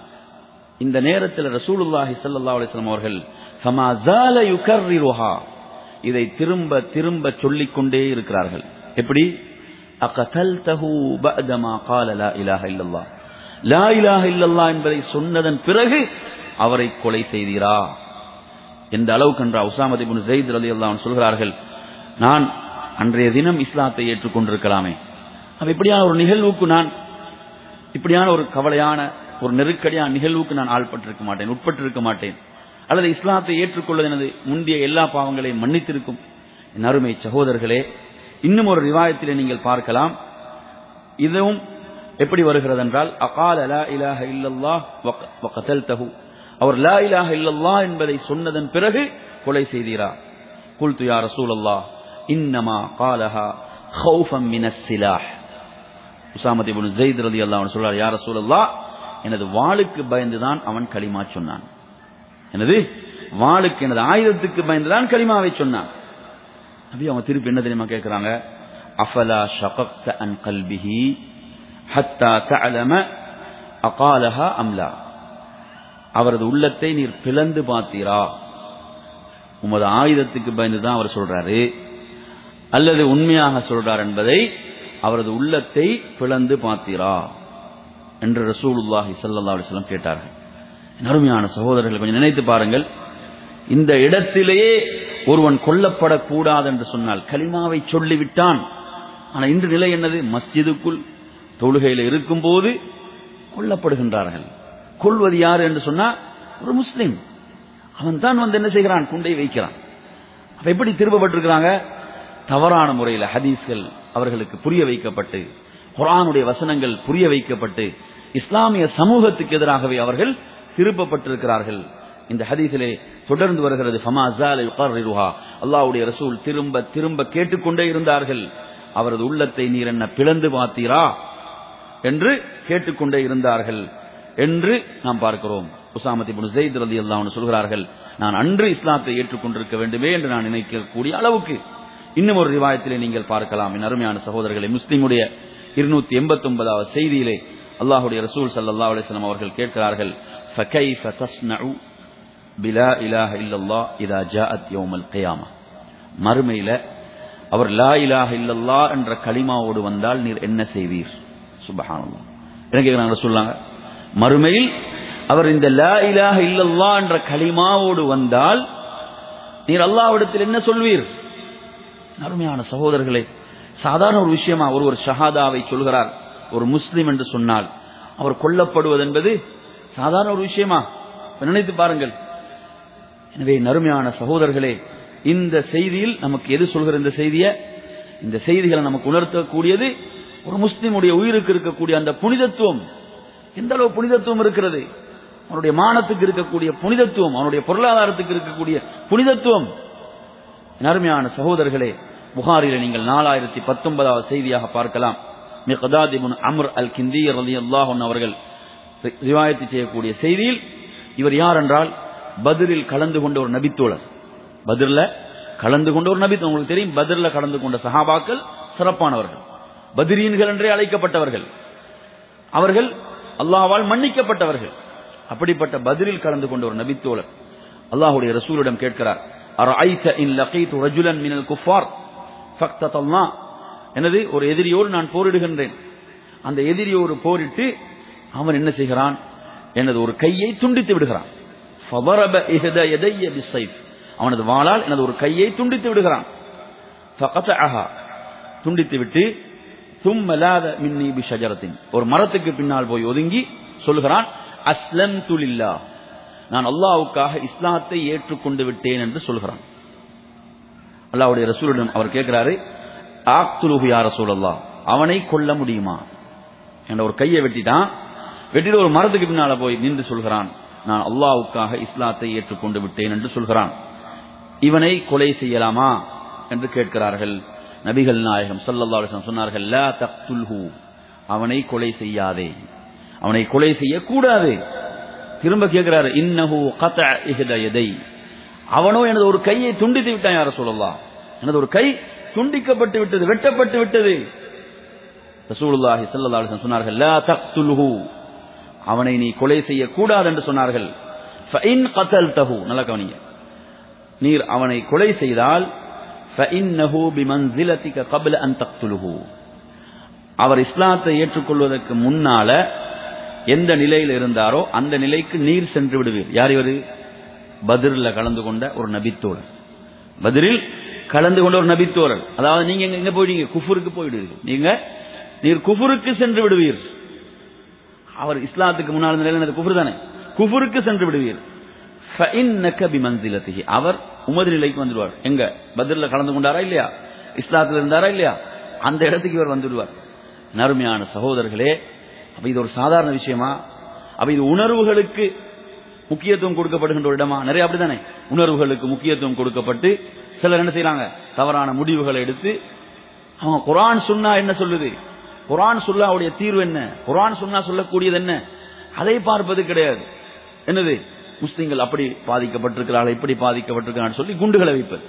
இந்த நேரத்தில் ரசூலுல்லாஹி ஸல்லல்லாஹு அலைஹி வஸல்லம் அவர்கள் ஃபமா ஜால யுகர்ரிருஹா இதை திரும்ப திரும்ப சொல்லிக் கொண்டே இருக்கிறார்கள் எப்படி அகதல்தஹு பஅதமா قال لا இலாஹ இல்லல்லாஹ் லா இலாஹ இல்லல்லாஹ் என்பதை சொன்னதன் பிறகு அவரை கொலை செய்தீரா எந்த அளவுக்கு என்ற உசாமத் இப்னு ஸைத் ரலியல்லாஹு அன்ஹு சொல்கிறார்கள் நான் அன்றைய தினம் இஸ்லாத்தை ஏற்றுக்கொண்டிருக்கலாமே அப்ப இப்படியான ஒரு நிகழ்வுக்கு நான் இப்படியான ஒரு கவலையான ஒரு நெருக்கடியான நிகழ்வுக்கு நான் ஆள்பட்டிருக்க மாட்டேன் உட்பட்டிருக்க மாட்டேன் அல்லது இஸ்லாத்தை ஏற்றுக்கொள்வது எனது முந்தைய எல்லா பாவங்களையும் மன்னித்திருக்கும் என் அருமை சகோதரர்களே இன்னும் ஒரு ரிவாயத்திலே நீங்கள் பார்க்கலாம் இதுவும் எப்படி வருகிறது என்றால் அகால லா இலாஹ இல்லல்லாஹ் வகதல்தஹு அவர் லா இலாஹ இல்லல்லாஹ் என்பதை சொன்னதன் பிறகு கொலை செய்தீரா குல்து யா ரசூலல்லாஹ் இன்னமா காலஹா ஹௌஃபம் மினஸ் சிலாஹ் உசாமத் இப்னு ஸைத் ரலியல்லாஹு அன்ஹு சொல்றார் யா ரசூலல்லாஹ் எனது வாளுக்கு பயந்துதான் அவன் களிமா சொன்னான் எனது வாளுக்கு எனது ஆயுதத்துக்கு பயந்துதான் களிமாவை சொன்னான் நபி அவங்க திருப்பி என்ன தெரியுமா கேட்கிறாங்க அஃபலா ஷகக்த அன் கல்பிஹி ஹத்தா தஅலம அகாலஹா அம்லா அவரது உள்ளத்தை நீர் பிளந்து பார்த்தீரா உமது ஆயுதத்துக்கு பயந்து தான் அவர் சொல்றாரு அல்லது உண்மையாக சொல்றார் என்பதை அவரது உள்ளத்தை பிளந்து பார்த்தீரா என்று ரசூலுல்லாஹி ஸல்லல்லாஹு அலைஹி வஸல்லம் கேட்டார்கள் அருமையான சகோதரர்களை கொஞ்சம் நினைத்து பாருங்கள் இந்த இடத்திலேயே ஒருவன் கொல்லப்படக்கூடாது என்று சொன்னால் கலிமாவை சொல்லிவிட்டான் ஆனா இன்று நிலை என்னது மஸ்ஜிதுக்குள் தொழுகையில் இருக்கும்போது கொல்லப்படுகின்றார்கள் கொள்வது யார் என்று சொன்னா ஒரு முஸ்லிம் அவன் தான் வந்து என்ன செய்கிறான் குண்டை வைக்கிறான் அப்ப எப்படி திருப்பப்பட்டிருக்கிறாங்க தவறான முறையில் ஹதீஸ்கள் அவர்களுக்கு புரிய வைக்கப்பட்டு குரானுடைய வசனங்கள் புரிய வைக்கப்பட்டு இஸ்லாமிய சமூகத்துக்கு எதிராகவே அவர்கள் திருப்பப்பட்டிருக்கிறார்கள் இந்த ஹதீஸிலே தொடர்ந்து வருகிறது ஃபமா ஜால யுகர்ரிருஹா அல்லாஹ்வுடைய ரசூல் திரும்ப திரும்ப கேட்டுக்கொண்டே இருந்தார்கள் அவரது உள்ளத்தை நீர் என்ன பிளந்து பார்த்தீரா என்று கேட்டுக்கொண்டே இருந்தார்கள் என்று நாம் பார்க்கிறோம் உசாமத் இப்னு ஸைத் ரலியல்லாஹு அன்ஹு சொல்கிறார்கள் நான் அன்று இஸ்லாத்தை ஏற்றுக்கொண்டிருக்க வேண்டுமே என்று நான் நினைக்கக்கூடிய அளவுக்கு இன்னும் ஒரு ரிவாயத்திலே நீங்கள் பார்க்கலாம் என் அருமையான சகோதரர்களை முஸ்லிமுடைய இருநூத்தி எண்பத்தி ஒன்பதாவது செய்தியிலே அல்லாஹுடைய ரசூல் சல்லா அலிஸ்லாம் அவர்கள் கேட்கிறார்கள் فكيف تصنع بلا إله إلا الله إذا جاءت يوم القيامة மறுமையில அவர் லா இலாஹ இல்லல்லா என்ற களிமாவோடு வந்தால் நீர் என்ன செய்வீர் சுபஹானல்லாஹ் என்ன கேட்கிறாங்க சொல்லாங்க மறுமையில் அவர் இந்த லா இலாஹ இல்லல்லா என்ற களிமாவோடு வந்தால் நீர் அல்லாஹ்விடத்தில் என்ன சொல்வீர் அருமையான சகோதரர்களே சாதாரண ஒரு விஷயமா ஒரு ஒரு ஷஹாதாவை சொல்கிறார் ஒரு முஸ்லிம் என்று சொன்னால் அவர் கொல்லப்படுவது என்பது சாதாரண ஒரு விஷயமா நினைத்து பாருங்கள் எனவே நறுமையான சகோதரர்களே இந்த செய்தியில் நமக்கு எது சொல்கிற இந்த செய்திய இந்த செய்திகளை நமக்கு உணர்த்தக்கூடியது ஒரு முஸ்லிமுடைய உயிருக்கு இருக்கக்கூடிய அந்த புனிதத்துவம் எந்த அளவு புனிதத்துவம் இருக்கிறது அவனுடைய மானத்துக்கு இருக்கக்கூடிய புனிதத்துவம் அவனுடைய பொருளாதாரத்துக்கு இருக்கக்கூடிய புனிதத்துவம் அருமையான சகோதரர்களே புகாரில நீங்கள் நாலாயிரத்தி பத்தொன்பதாவது செய்தியாக பார்க்கலாம் மிகதாத் இப்னு அம்ர் அல் கிந்தி ரலியல்லாஹு அன்ஹு அவர்கள் ரிவாயத்து செய்யக்கூடிய செய்தியில் இவர் யார் என்றால் பதிரில் கலந்து கொண்ட ஒரு நபித்தோழர் பதிர்ல கலந்து கொண்ட ஒரு நபி உங்களுக்கு தெரியும் பதிர்ல கலந்து கொண்ட சஹாபாக்கள் சிறப்பானவர்கள் பதிரீன்கள் என்றே அழைக்கப்பட்டவர்கள் அவர்கள் அல்லாஹ்வால் மன்னிக்கப்பட்டவர்கள் அப்படிப்பட்ட பதிலில் கலந்து கொண்ட ஒரு நபித்தோழர் அல்லாஹுடைய ரசூலிடம் கேட்கிறார் அரஐத இன் லகீது ரஜுலன் மினல் குஃபார் ஃபக்தத்தல்லா எனது ஒரு எதிரியோடு நான் போரிடுகின்றேன் அந்த எதிரியோடு போரிட்டு அவன் என்ன செய்கிறான் எனது ஒரு கையை துண்டித்து விடுகிறான் ஃபதரப இஹத யதைய பிஸ்ஸைஃப் அவனது வாளால் எனது ஒரு கையை துண்டித்து விடுகிறான் ஃபகதஅஹா துண்டித்து விட்டு சும்ம லாத மின்னி பிஷஜரத்தின் ஒரு மரத்துக்கு பின்னால் போய் ஒதுங்கி சொல்கிறான் அஸ்லம் துலில்லா நான் அல்லாவுக்காக இஸ்லாத்தை ஏற்றுக்கொண்டு விட்டேன் என்று சொல்கிறான் அல்லாவுடைய ரசூலிடம் அவர் கேட்கிறாரு ஆக்துலுஹு யார் ரசூல் அல்லா அவனை கொல்ல முடியுமா என்ற ஒரு கையை வெட்டிட்டான் வெட்டிட்டு ஒரு மரத்துக்கு பின்னால போய் நின்று சொல்கிறான் நான் அல்லாவுக்காக இஸ்லாத்தை ஏற்றுக்கொண்டு விட்டேன் என்று சொல்கிறான் இவனை கொலை செய்யலாமா என்று கேட்கிறார்கள் நபிகள் நாயகம் சல்லல்லா அலிஸ்லாம் சொன்னார்கள் லா தக்துல்ஹு அவனை கொலை செய்யாதே அவனை கொலை செய்யக்கூடாது திரும்ப கேட்கிறாரு இன்னஹு கத இஹத எதை அவனோ எனது ஒரு கையை துண்டித்து விட்டான் யார சொல்லலாம் எனது ஒரு கை துண்டிக்கப்பட்டு விட்டது வெட்டப்பட்டு விட்டது ரசூலுல்லாஹி ஸல்லல்லாஹு அலைஹி வஸல்லம் சொன்னார்கள் லா தக்துல்ஹு அவனை நீ கொலை செய்யக்கூடாது என்று சொன்னார்கள் ஃபஇன் கதல்தஹு நல்ல கவனிங்க நீர் அவனை கொலை செய்தால் فإنه بمنزلتك قبل أن تقتله அவர் இஸ்லாத்தை ஏற்றுக்கொள்வதற்கு முன்னால எந்த நிலையில் இருந்தாரோ அந்த நிலைக்கு நீர் சென்று விடுவீர் யார் இவர் பதிரில் கலந்து கொண்ட ஒரு நபித்தோழர் பதிரில் கலந்து கொண்ட ஒரு நபித்தோழர் அதாவது நீங்க எங்க எங்க போயிடுவீங்க குஃபுருக்கு போயிடுவீர்கள் நீங்க நீர் குஃபுருக்கு சென்று விடுவீர் அவர் இஸ்லாத்துக்கு முன்னால் இருந்த நிலையில் குஃபுர் தானே குஃபுருக்கு சென்று விடுவீர் அவர் உமது நிலைக்கு வந்துடுவார் எங்க பதிரில் கலந்து கொண்டாரா இல்லையா இஸ்லாத்தில் இருந்தாரா இல்லையா அந்த இடத்துக்கு இவர் வந்துடுவார் நறுமையான சகோதரர்களே அப்ப இது ஒரு சாதாரண விஷயமா அப்ப இது உணர்வுகளுக்கு முக்கியத்துவம் கொடுக்கப்படுகின்ற ஒரு இடமா நிறைய அப்படித்தானே உணர்வுகளுக்கு முக்கியத்துவம் கொடுக்கப்பட்டு சிலர் என்ன செய்யறாங்க தவறான முடிவுகளை எடுத்து அவங்க குரான் சொன்னா என்ன சொல்லுது குரான் சொல்லாவுடைய தீர்வு என்ன குரான் சொன்னா சொல்லக்கூடியது என்ன அதை பார்ப்பது கிடையாது என்னது முஸ்லிம்கள் அப்படி பாதிக்கப்பட்டிருக்கிறார்கள் இப்படி பாதிக்கப்பட்டிருக்கிறார்கள் சொல்லி குண்டுகளை வைப்பது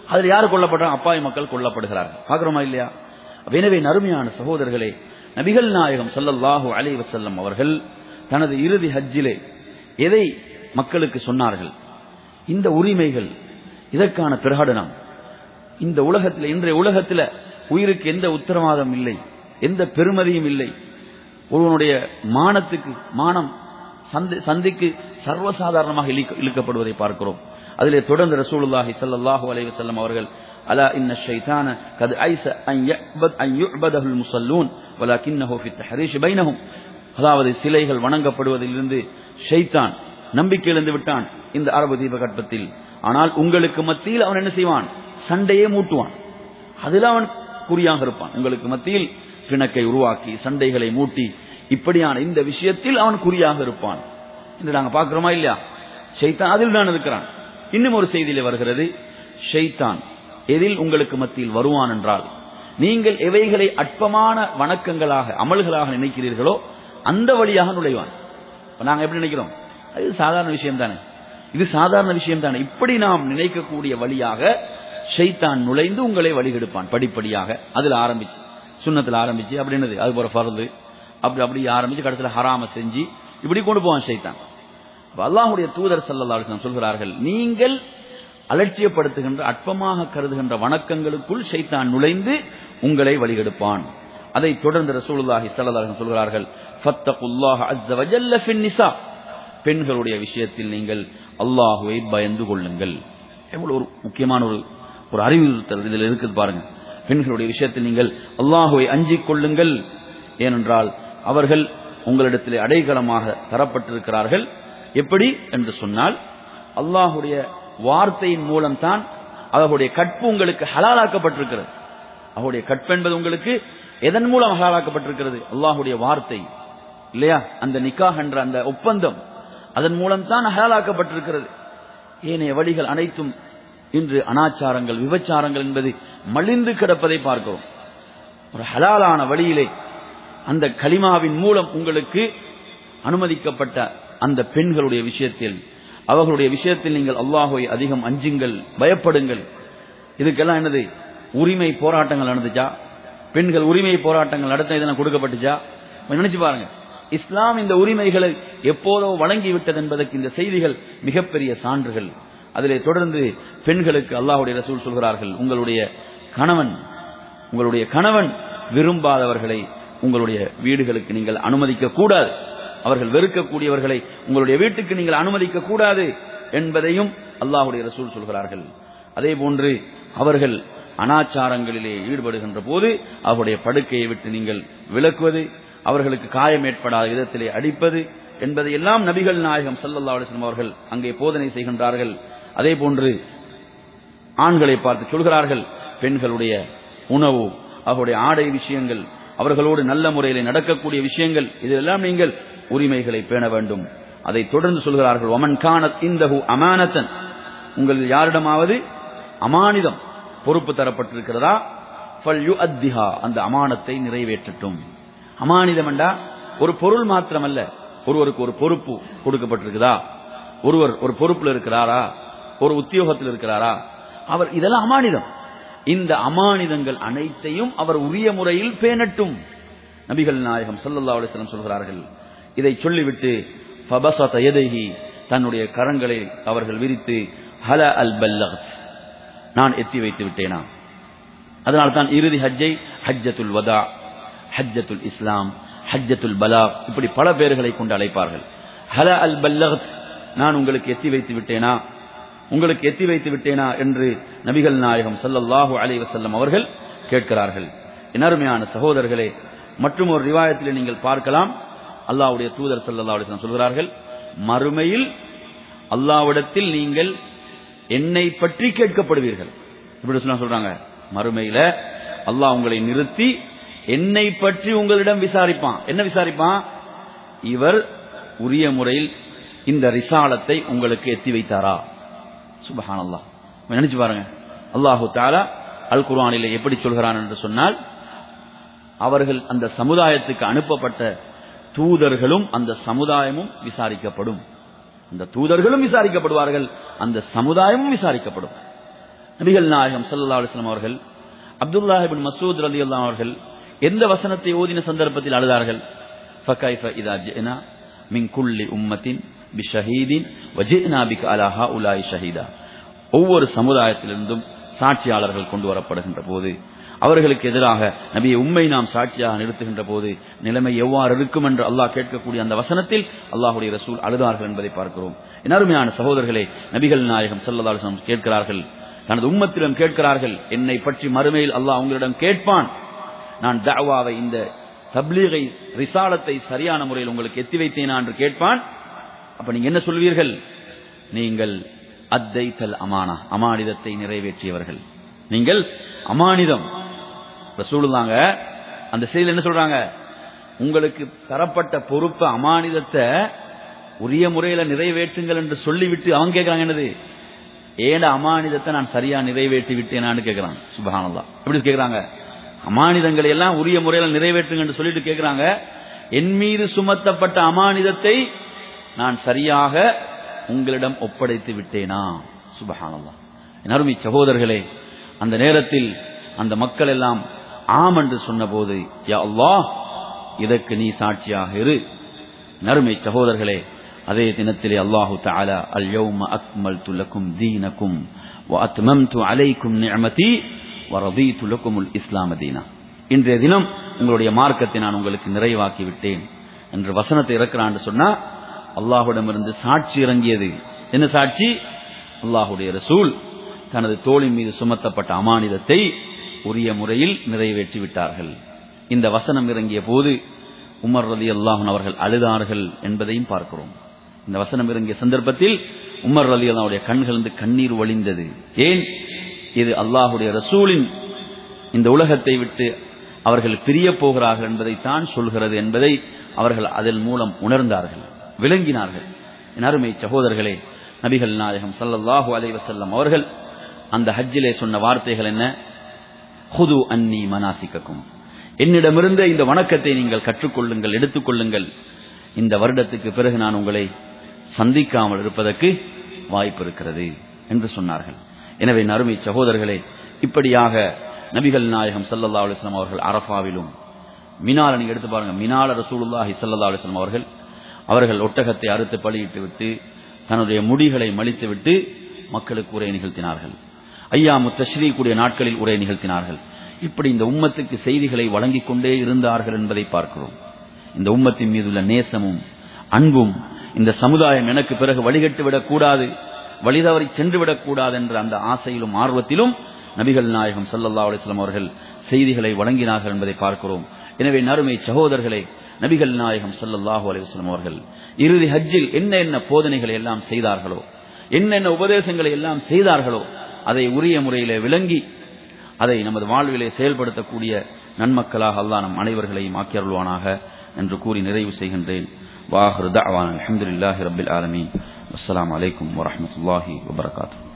அதில் யார் கொல்லப்படுறாங்க அப்பாவி மக்கள் கொல்லப்படுகிறார்கள் பார்க்கிறோமா இல்லையா எனவே நறுமையான சகோதரர்களே நபிகள் நாயகம் ஸல்லல்லாஹு அலைஹி வஸல்லம் அவர்கள் தனது இறுதி ஹஜ்ஜிலே எதை மக்களுக்கு சொன்னார்கள் இந்த உரிமைகள் இதற்கான பிரகடனம் இந்த உலகத்தில் இன்றைய உலகத்தில் உயிருக்கு எந்த உத்தரவாதம் இல்லை எந்த பெருமதியும் இல்லை ஒருவனுடைய மானத்துக்கு மானம் சந்தி- சந்திக்கு சர்வசாதாரணமாக இழுக்க- இழுக்கப்படுவதை பார்க்கிறோம் அதிலே தொடர்ந்து ரசூலுல்லாஹி ஸல்லல்லாஹு அலைஹி வஸல்லம் அவர்கள் அலா இன்ன ஷைத்தான கத் ஐஸ அன் யஅபத் அன் யுஅபதஹுல் முஸல்லூன் வலக்கின்னஹு ஃபி தஹரீஷ் பைனஹும் அதாவது சிலைகள் வணங்கப்படுவதிலிருந்து ஷைத்தான் நம்பிக்கை இழந்து விட்டான் இந்த அரபு தீபகற்பத்தில் ஆனால் உங்களுக்கு மத்தியில் அவன் என்ன செய்வான் சண்டையே மூட்டுவான் அதில் அவன் குறியாக இருப்பான் உங்களுக்கு மத்தியில் பிணக்கை உருவாக்கி சண்டைகளை மூட்டி இப்படியான இந்த விஷயத்தில் அவன் குறியாக இருப்பான் என்று நாங்க பார்க்கிறோமா இல்லையா ஷைத்தான் அதில் தான் இருக்கிறான் இன்னும் ஒரு செய்தியிலே வருகிறது ஷைத்தான் எதில் உங்களுக்கு மத்தியில் வருவான் என்றால் நீங்கள் எவைகளை அற்பமான வணக்கங்களாக அமல்களாக நினைக்கிறீர்களோ அந்த வழியாக நுழைவான் இப்ப நாங்க எப்படி நினைக்கிறோம் அது சாதாரண விஷயம் தானே இது சாதாரண விஷயம் தானே இப்படி நாம் நினைக்கக்கூடிய வழியாக ஷைத்தான் நுழைந்து உங்களை வழிகெடுப்பான் படிப்படியாக அதுல ஆரம்பிச்சு சுண்ணத்துல ஆரம்பிச்சு அப்படி என்னது அது போற ஃபர்து அப்படி அப்படி ஆரம்பிச்சு கடைசியில் ஹராம செஞ்சு இப்படி கொண்டு போவான் ஷைத்தான் அப்ப அல்லாஹ்வுடைய தூதர் ஸல்லல்லாஹு அலைஹி வஸல்லம் சொல்கிறார்கள் நீங்கள் அலட்சியப்படுத்துகின்ற அற்பமாக கருதுகின்ற வணக்கங்களுக்குள் ஷைத்தான் நுழைந்து உங்களை வழிகெடுப்பான் அதை தொடர்ந்து ரசூலுல்லாஹி ஸல்லல்லாஹு அலைஹி வஸல்லம் சொல்கிறார்கள் ஃபத்தகுல்லாஹ அஸ்ஸ வஜல்ல ஃபின் நிசா பெண்களுடைய விஷயத்தில் நீங்கள் அல்லாஹுவை பயந்து கொள்ளுங்கள் எவ்வளவு ஒரு முக்கியமான ஒரு ஒரு அறிவுறுத்தல் இதில் இருக்குது பாருங்க பெண்களுடைய விஷயத்தில் நீங்கள் அல்லாஹுவை அஞ்சிக் கொள்ளுங்கள் ஏனென்றால் அவர்கள் உங்களிடத்திலே அடைக்கலமாக தரப்பட்டிருக்கிறார்கள் எப்படி என்று சொன்னால் அல்லாஹுடைய வார்த்தையின் மூலம்தான் அவர்களுடைய கற்பு உங்களுக்கு ஹலாலாக்கப்பட்டிருக்கிறது அவருடைய கற்பு என்பது உங்களுக்கு எதன் மூலம் ஹலாலாக்கப்பட்டிருக்கிறது அல்லாஹுடைய வார்த்தை இல்லையா அந்த நிக்காஹ் என்ற அந்த ஒப்பந்தம் அதன் மூலம் தான் ஹலாலாக்கப்பட்டிருக்கிறது ஏனைய வழிகள் அனைத்தும் இன்று அனாச்சாரங்கள் விபச்சாரங்கள் என்பது மலிந்து கிடப்பதை பார்க்கிறோம் ஒரு ஹலாலான வழியிலே அந்த கலிமாவின் மூலம் உங்களுக்கு அனுமதிக்கப்பட்ட அந்த பெண்களுடைய விஷயத்தில் அவர்களுடைய விஷயத்தில் நீங்கள் அல்லாஹுவை அதிகம் அஞ்சுங்கள் பயப்படுங்கள் இதுக்கெல்லாம் என்னது உரிமை போராட்டங்கள் நடந்துச்சா பெண்கள் உரிமை போராட்டங்கள் நடத்த இதெல்லாம் கொடுக்கப்பட்டுச்சா கொஞ்சம் நினைச்சு பாருங்க இஸ்லாம் இந்த உரிமைகளை எப்போதோ வழங்கி விட்டது என்பதற்கு இந்த செய்திகள் மிகப்பெரிய சான்றுகள் அதிலே தொடர்ந்து பெண்களுக்கு அல்லாஹுடைய ரசூல் சொல்கிறார்கள் உங்களுடைய கணவன் உங்களுடைய கணவன் விரும்பாதவர்களை உங்களுடைய வீடுகளுக்கு நீங்கள் அனுமதிக்க கூடாது அவர்கள் வெறுக்கக்கூடியவர்களை உங்களுடைய வீட்டுக்கு நீங்கள் அனுமதிக்க கூடாது என்பதையும் அல்லாஹுடைய ரசூல் சொல்கிறார்கள் அதே போன்று அவர்கள் அனாச்சாரங்களிலே ஈடுபடுகின்ற போது அவருடைய படுக்கையை விட்டு நீங்கள் விலக்குவது அவர்களுக்கு காயம் ஏற்படாத விதத்திலே அடிப்பது என்பதை எல்லாம் நபிகள் நாயகம் சல்லல்லா அலிஸ்லாம் அவர்கள் அங்கே போதனை செய்கின்றார்கள் அதே போன்று ஆண்களை பார்த்து சொல்கிறார்கள் பெண்களுடைய உணவு அவருடைய ஆடை விஷயங்கள் அவர்களோடு நல்ல முறையில் நடக்கக்கூடிய விஷயங்கள் இதெல்லாம் நீங்கள் உரிமைகளை பேண வேண்டும் அதை தொடர்ந்து சொல்கிறார்கள் ஒமன் கானத் இந்தஹு அமானத்தன் உங்கள் யாரிடமாவது அமானிதம் பொறுப்பு தரப்பட்டிருக்கிறதா ஃபல் யு அத்திஹா அந்த அமானத்தை நிறைவேற்றட்டும் அமானிதம் என்றா ஒரு பொருள் மாத்திரமல்ல ஒருவருக்கு ஒரு பொறுப்பு கொடுக்கப்பட்டிருக்குதா ஒருவர் ஒரு பொறுப்புல இருக்கிறாரா ஒரு உத்தியோகத்தில் இருக்கிறாரா அவர் இதெல்லாம் அமானிதம் இந்த அமானிதங்கள் அனைத்தையும் அவர் உரிய முறையில் பேணட்டும் நபிகள் நாயகம் ஸல்லல்லாஹு அலைஹி வஸல்லம் சொல்கிறார்கள் இதை சொல்லிவிட்டு ஃபபஸத யதைஹி தன்னுடைய கரங்களை அவர்கள் விரித்து ஹல அல் பல்லகத் நான் எத்தி வைத்து விட்டேனா அதனால் தான் இறுதி ஹஜ்ஜை ஹஜ்ஜத்துல் வதா ஹஜ்ஜத்துல் இஸ்லாம் ஹஜ்ஜத்துல் பலாக் இப்படி பல பேர்களை கொண்டு அழைப்பார்கள் ஹல அல் பல்லகத் நான் உங்களுக்கு எத்தி வைத்து விட்டேனா உங்களுக்கு எத்தி வைத்து விட்டேனா என்று நபிகள் நாயகம் ஸல்லல்லாஹு அலைஹி வஸல்லம் அவர்கள் கேட்கிறார்கள் இனருமையான சகோதரர்களே மற்றும் ஒரு ரிவாயத்தில் நீங்கள் பார்க்கலாம் அல்லாஹ்வுடைய தூதர் ஸல்லல்லாஹு அலைஹி வஸல்லம் சொல்கிறார்கள் மறுமையில் அல்லாஹ்விடத்தில் நீங்கள் என்னை பற்றி கேட்கப்படுவீர்கள் இப்படி சொல்ல சொல்றாங்க மறுமையில அல்லாஹ் உங்களை நிறுத்தி என்னை பற்றி உங்களிடம் விசாரிப்பான் என்ன விசாரிப்பான் இவர் உரிய முறையில் இந்த ரிசாலத்தை உங்களுக்கு எத்தி வைத்தாரா சுபஹான் அல்லாஹ் நினைச்சு பாருங்க அல்லாஹு தாலா அல் குர்ஆனிலே எப்படி சொல்கிறான் என்று சொன்னால் அவர்கள் அந்த சமுதாயத்துக்கு அனுப்பப்பட்ட தூதர்களும் அந்த சமுதாயமும் விசாரிக்கப்படும் அந்த தூதர்களும் விசாரிக்கப்படுவார்கள் அந்த சமுதாயமும் விசாரிக்கப்படும் நபிகள் நாயகம் ஸல்லல்லாஹு அலைஹி வஸல்லம் அவர்கள் அப்துல்லாஹ் இப்னு மஸ்ஊத் ரலியல்லாஹு அவர்கள் எந்த வசனத்தை ஓதின சந்தர்ப்பத்தில் அழுதார்கள் ஃபகைஃப இதா ஜினா மின் குல்லி உம்மத்தின் பிஷஹீதின் வஜினா பிக அலா ஹாஉலாய் ஷஹீதா ஒவ்வொரு சமுதாயத்திலிருந்தும் சாட்சியாளர்கள் கொண்டு வரப்படுகின்ற போது அவர்களுக்கு எதிராக நபியை உண்மை நாம் சாட்சியாக நிறுத்துகின்ற போது நிலைமை எவ்வாறு இருக்கும் என்று அல்லாஹ் கேட்கக்கூடிய அந்த வசனத்தில் அல்லாஹுடைய ரசூல் அழுதார்கள் என்பதை பார்க்கிறோம் என் அருமையான சகோதரர்களே நபிகள் நாயகம் ஸல்லல்லாஹு அலைஹி வஸல்லம் கேட்கிறார்கள் தனது உம்மத்திடம் கேட்கிறார்கள் என்னை பற்றி மறுமையில் அல்லாஹ் உங்களிடம் கேட்பான் நான் தஅவாவை இந்த தப்லீகை ரிசாலத்தை சரியான முறையில் உங்களுக்கு எத்தி வைத்தேனா என்று கேட்பான் அப்ப நீங்க என்ன சொல்வீர்கள் நீங்கள் அத்தைத்தல் அமானா அமானிதத்தை நிறைவேற்றியவர்கள் நீங்கள் அமானிதம் ரசூலுல்லாங்க அந்த செய்தியில் என்ன சொல்றாங்க உங்களுக்கு தரப்பட்ட பொறுப்பு அமானிதத்தை உரிய முறையில நிறைவேற்றுங்கள் என்று சொல்லிவிட்டு அவங்க கேட்கறாங்க என்னது ஏட அமானிதத்தை நான் சரியா நிறைவேற்றி விட்டேனான்னு கேட்கிறாங்க சுபஹானல்லா எப்படி கேட்கறாங்க அமானிதங்களை எல்லாம் உரிய முறையில நிறைவேற்றுங்க என்று சொல்லிட்டு கேட்கறாங்க என் மீது சுமத்தப்பட்ட அமானிதத்தை நான் சரியாக உங்களிடம் ஒப்படைத்து விட்டேனா சுபஹானல்லா என் அருமை சகோதரர்களே அந்த நேரத்தில் அந்த மக்கள் எல்லாம் ஆம் என்று சொன்னபோது யா அல்லாஹ் இதற்கு நீ சாட்சியாக இரு நறுமை சகோதரர்களே அதே தினத்திலே அல்லாஹு தஆலா அல் யௌம அக்மல்து லக்கும் தீனக்கும் வ அத்மம்து அலைக்கும் நிஅமதி வ ரதீது லக்குமுல் இஸ்லாம தீனா இன்றைய தினம் உங்களுடைய மார்க்கத்தை நான் உங்களுக்கு நிறைவாக்கி விட்டேன் என்று வசனத்தை இறக்கிறான் சொன்னா அல்லாஹ்விடமிருந்து சாட்சி இறங்கியது என்ன சாட்சி அல்லாஹுடைய ரசூல் தனது தோளின் மீது சுமத்தப்பட்ட அமானிதத்தை உரிய முறையில் நிறைவேற்றி விட்டார்கள் இந்த வசனம் இறங்கிய போது உமர் ரதி அல்லாஹன் அவர்கள் அழுதார்கள் என்பதையும் பார்க்கிறோம் இந்த வசனம் இறங்கிய சந்தர்ப்பத்தில் உமர் ரதி அல்லாவுடைய கண்களிலிருந்து கண்ணீர் வழிந்தது ஏன் இது அல்லாஹுடைய ரசூலின் இந்த உலகத்தை விட்டு அவர்கள் பிரிய போகிறார்கள் என்பதைத்தான் சொல்கிறது என்பதை அவர்கள் அதன் மூலம் உணர்ந்தார்கள் விளங்கினார்கள் என் அருமை சகோதரர்களே நபிகள் நாயகம் சல்லல்லாஹு அலைஹி வஸல்லம் அவர்கள் அந்த ஹஜ்ஜிலே சொன்ன வார்த்தைகள் என்ன ஹுது அன்னி மனாசிக்கக்கும் என்னிடமிருந்த இந்த வணக்கத்தை நீங்கள் கற்றுக்கொள்ளுங்கள் எடுத்துக்கொள்ளுங்கள் இந்த வருடத்துக்கு பிறகு நான் உங்களை சந்திக்காமல் இருப்பதற்கு வாய்ப்பு இருக்கிறது என்று சொன்னார்கள் எனவே நறுமை சகோதரர்களே இப்படியாக நபிகள் நாயகம் சல்லல்லா அலுவலாம் அவர்கள் அரஃபாவிலும் மினால நீங்க எடுத்து பாருங்க மினால ரசூலுல்லாஹி சல்லல்லா அலுவலாம் அவர்கள் அவர்கள் ஒட்டகத்தை அறுத்து பலியிட்டு விட்டு தன்னுடைய முடிகளை மலித்து விட்டு மக்களுக்கு உரை நிகழ்த்தினார்கள் ஐயா முத்தஸ்ரீக்குடைய நாட்களில் உரை நிகழ்த்தினார்கள் இப்படி இந்த உம்மத்துக்கு செய்திகளை வழங்கிக் கொண்டே இருந்தார்கள் என்பதை பார்க்கிறோம் இந்த உம்மத்தின் மீதுள்ள நேசமும் அன்பும் இந்த சமுதாயம் எனக்கு பிறகு வழிகட்டு விடக்கூடாது வழிதவறி சென்று விடக்கூடாது என்ற அந்த ஆசையிலும் ஆர்வத்திலும் நபிகள் நாயகம் சல்லல்லா அலிஸ்லாம் அவர்கள் செய்திகளை வழங்கினார்கள் என்பதை பார்க்கிறோம் எனவே நறுமை சகோதரர்களே நபிகள் நாயகம் சல்லல்லாஹு அலிவஸ்லாம் அவர்கள் இறுதி ஹஜ்ஜில் என்ன என்ன போதனைகளை எல்லாம் செய்தார்களோ என்னென்ன உபதேசங்களை எல்லாம் செய்தார்களோ அதை உரிய முறையிலே விளங்கி அதை நமது வாழ்விலே செயல்படுத்தக்கூடிய நன்மக்களாக அல்லாஹ் நம் அனைவர்களையும் ஆக்கியருள்வானாக என்று கூறி நிறைவு செய்கின்றேன் வாஹர் தஅவான் அல்ஹம்துலில்லாஹி ரப்பில் ஆலமீன் அஸ்ஸலாமு அலைக்கும் வரஹ்மத்துல்லாஹி வபரகாத்துஹு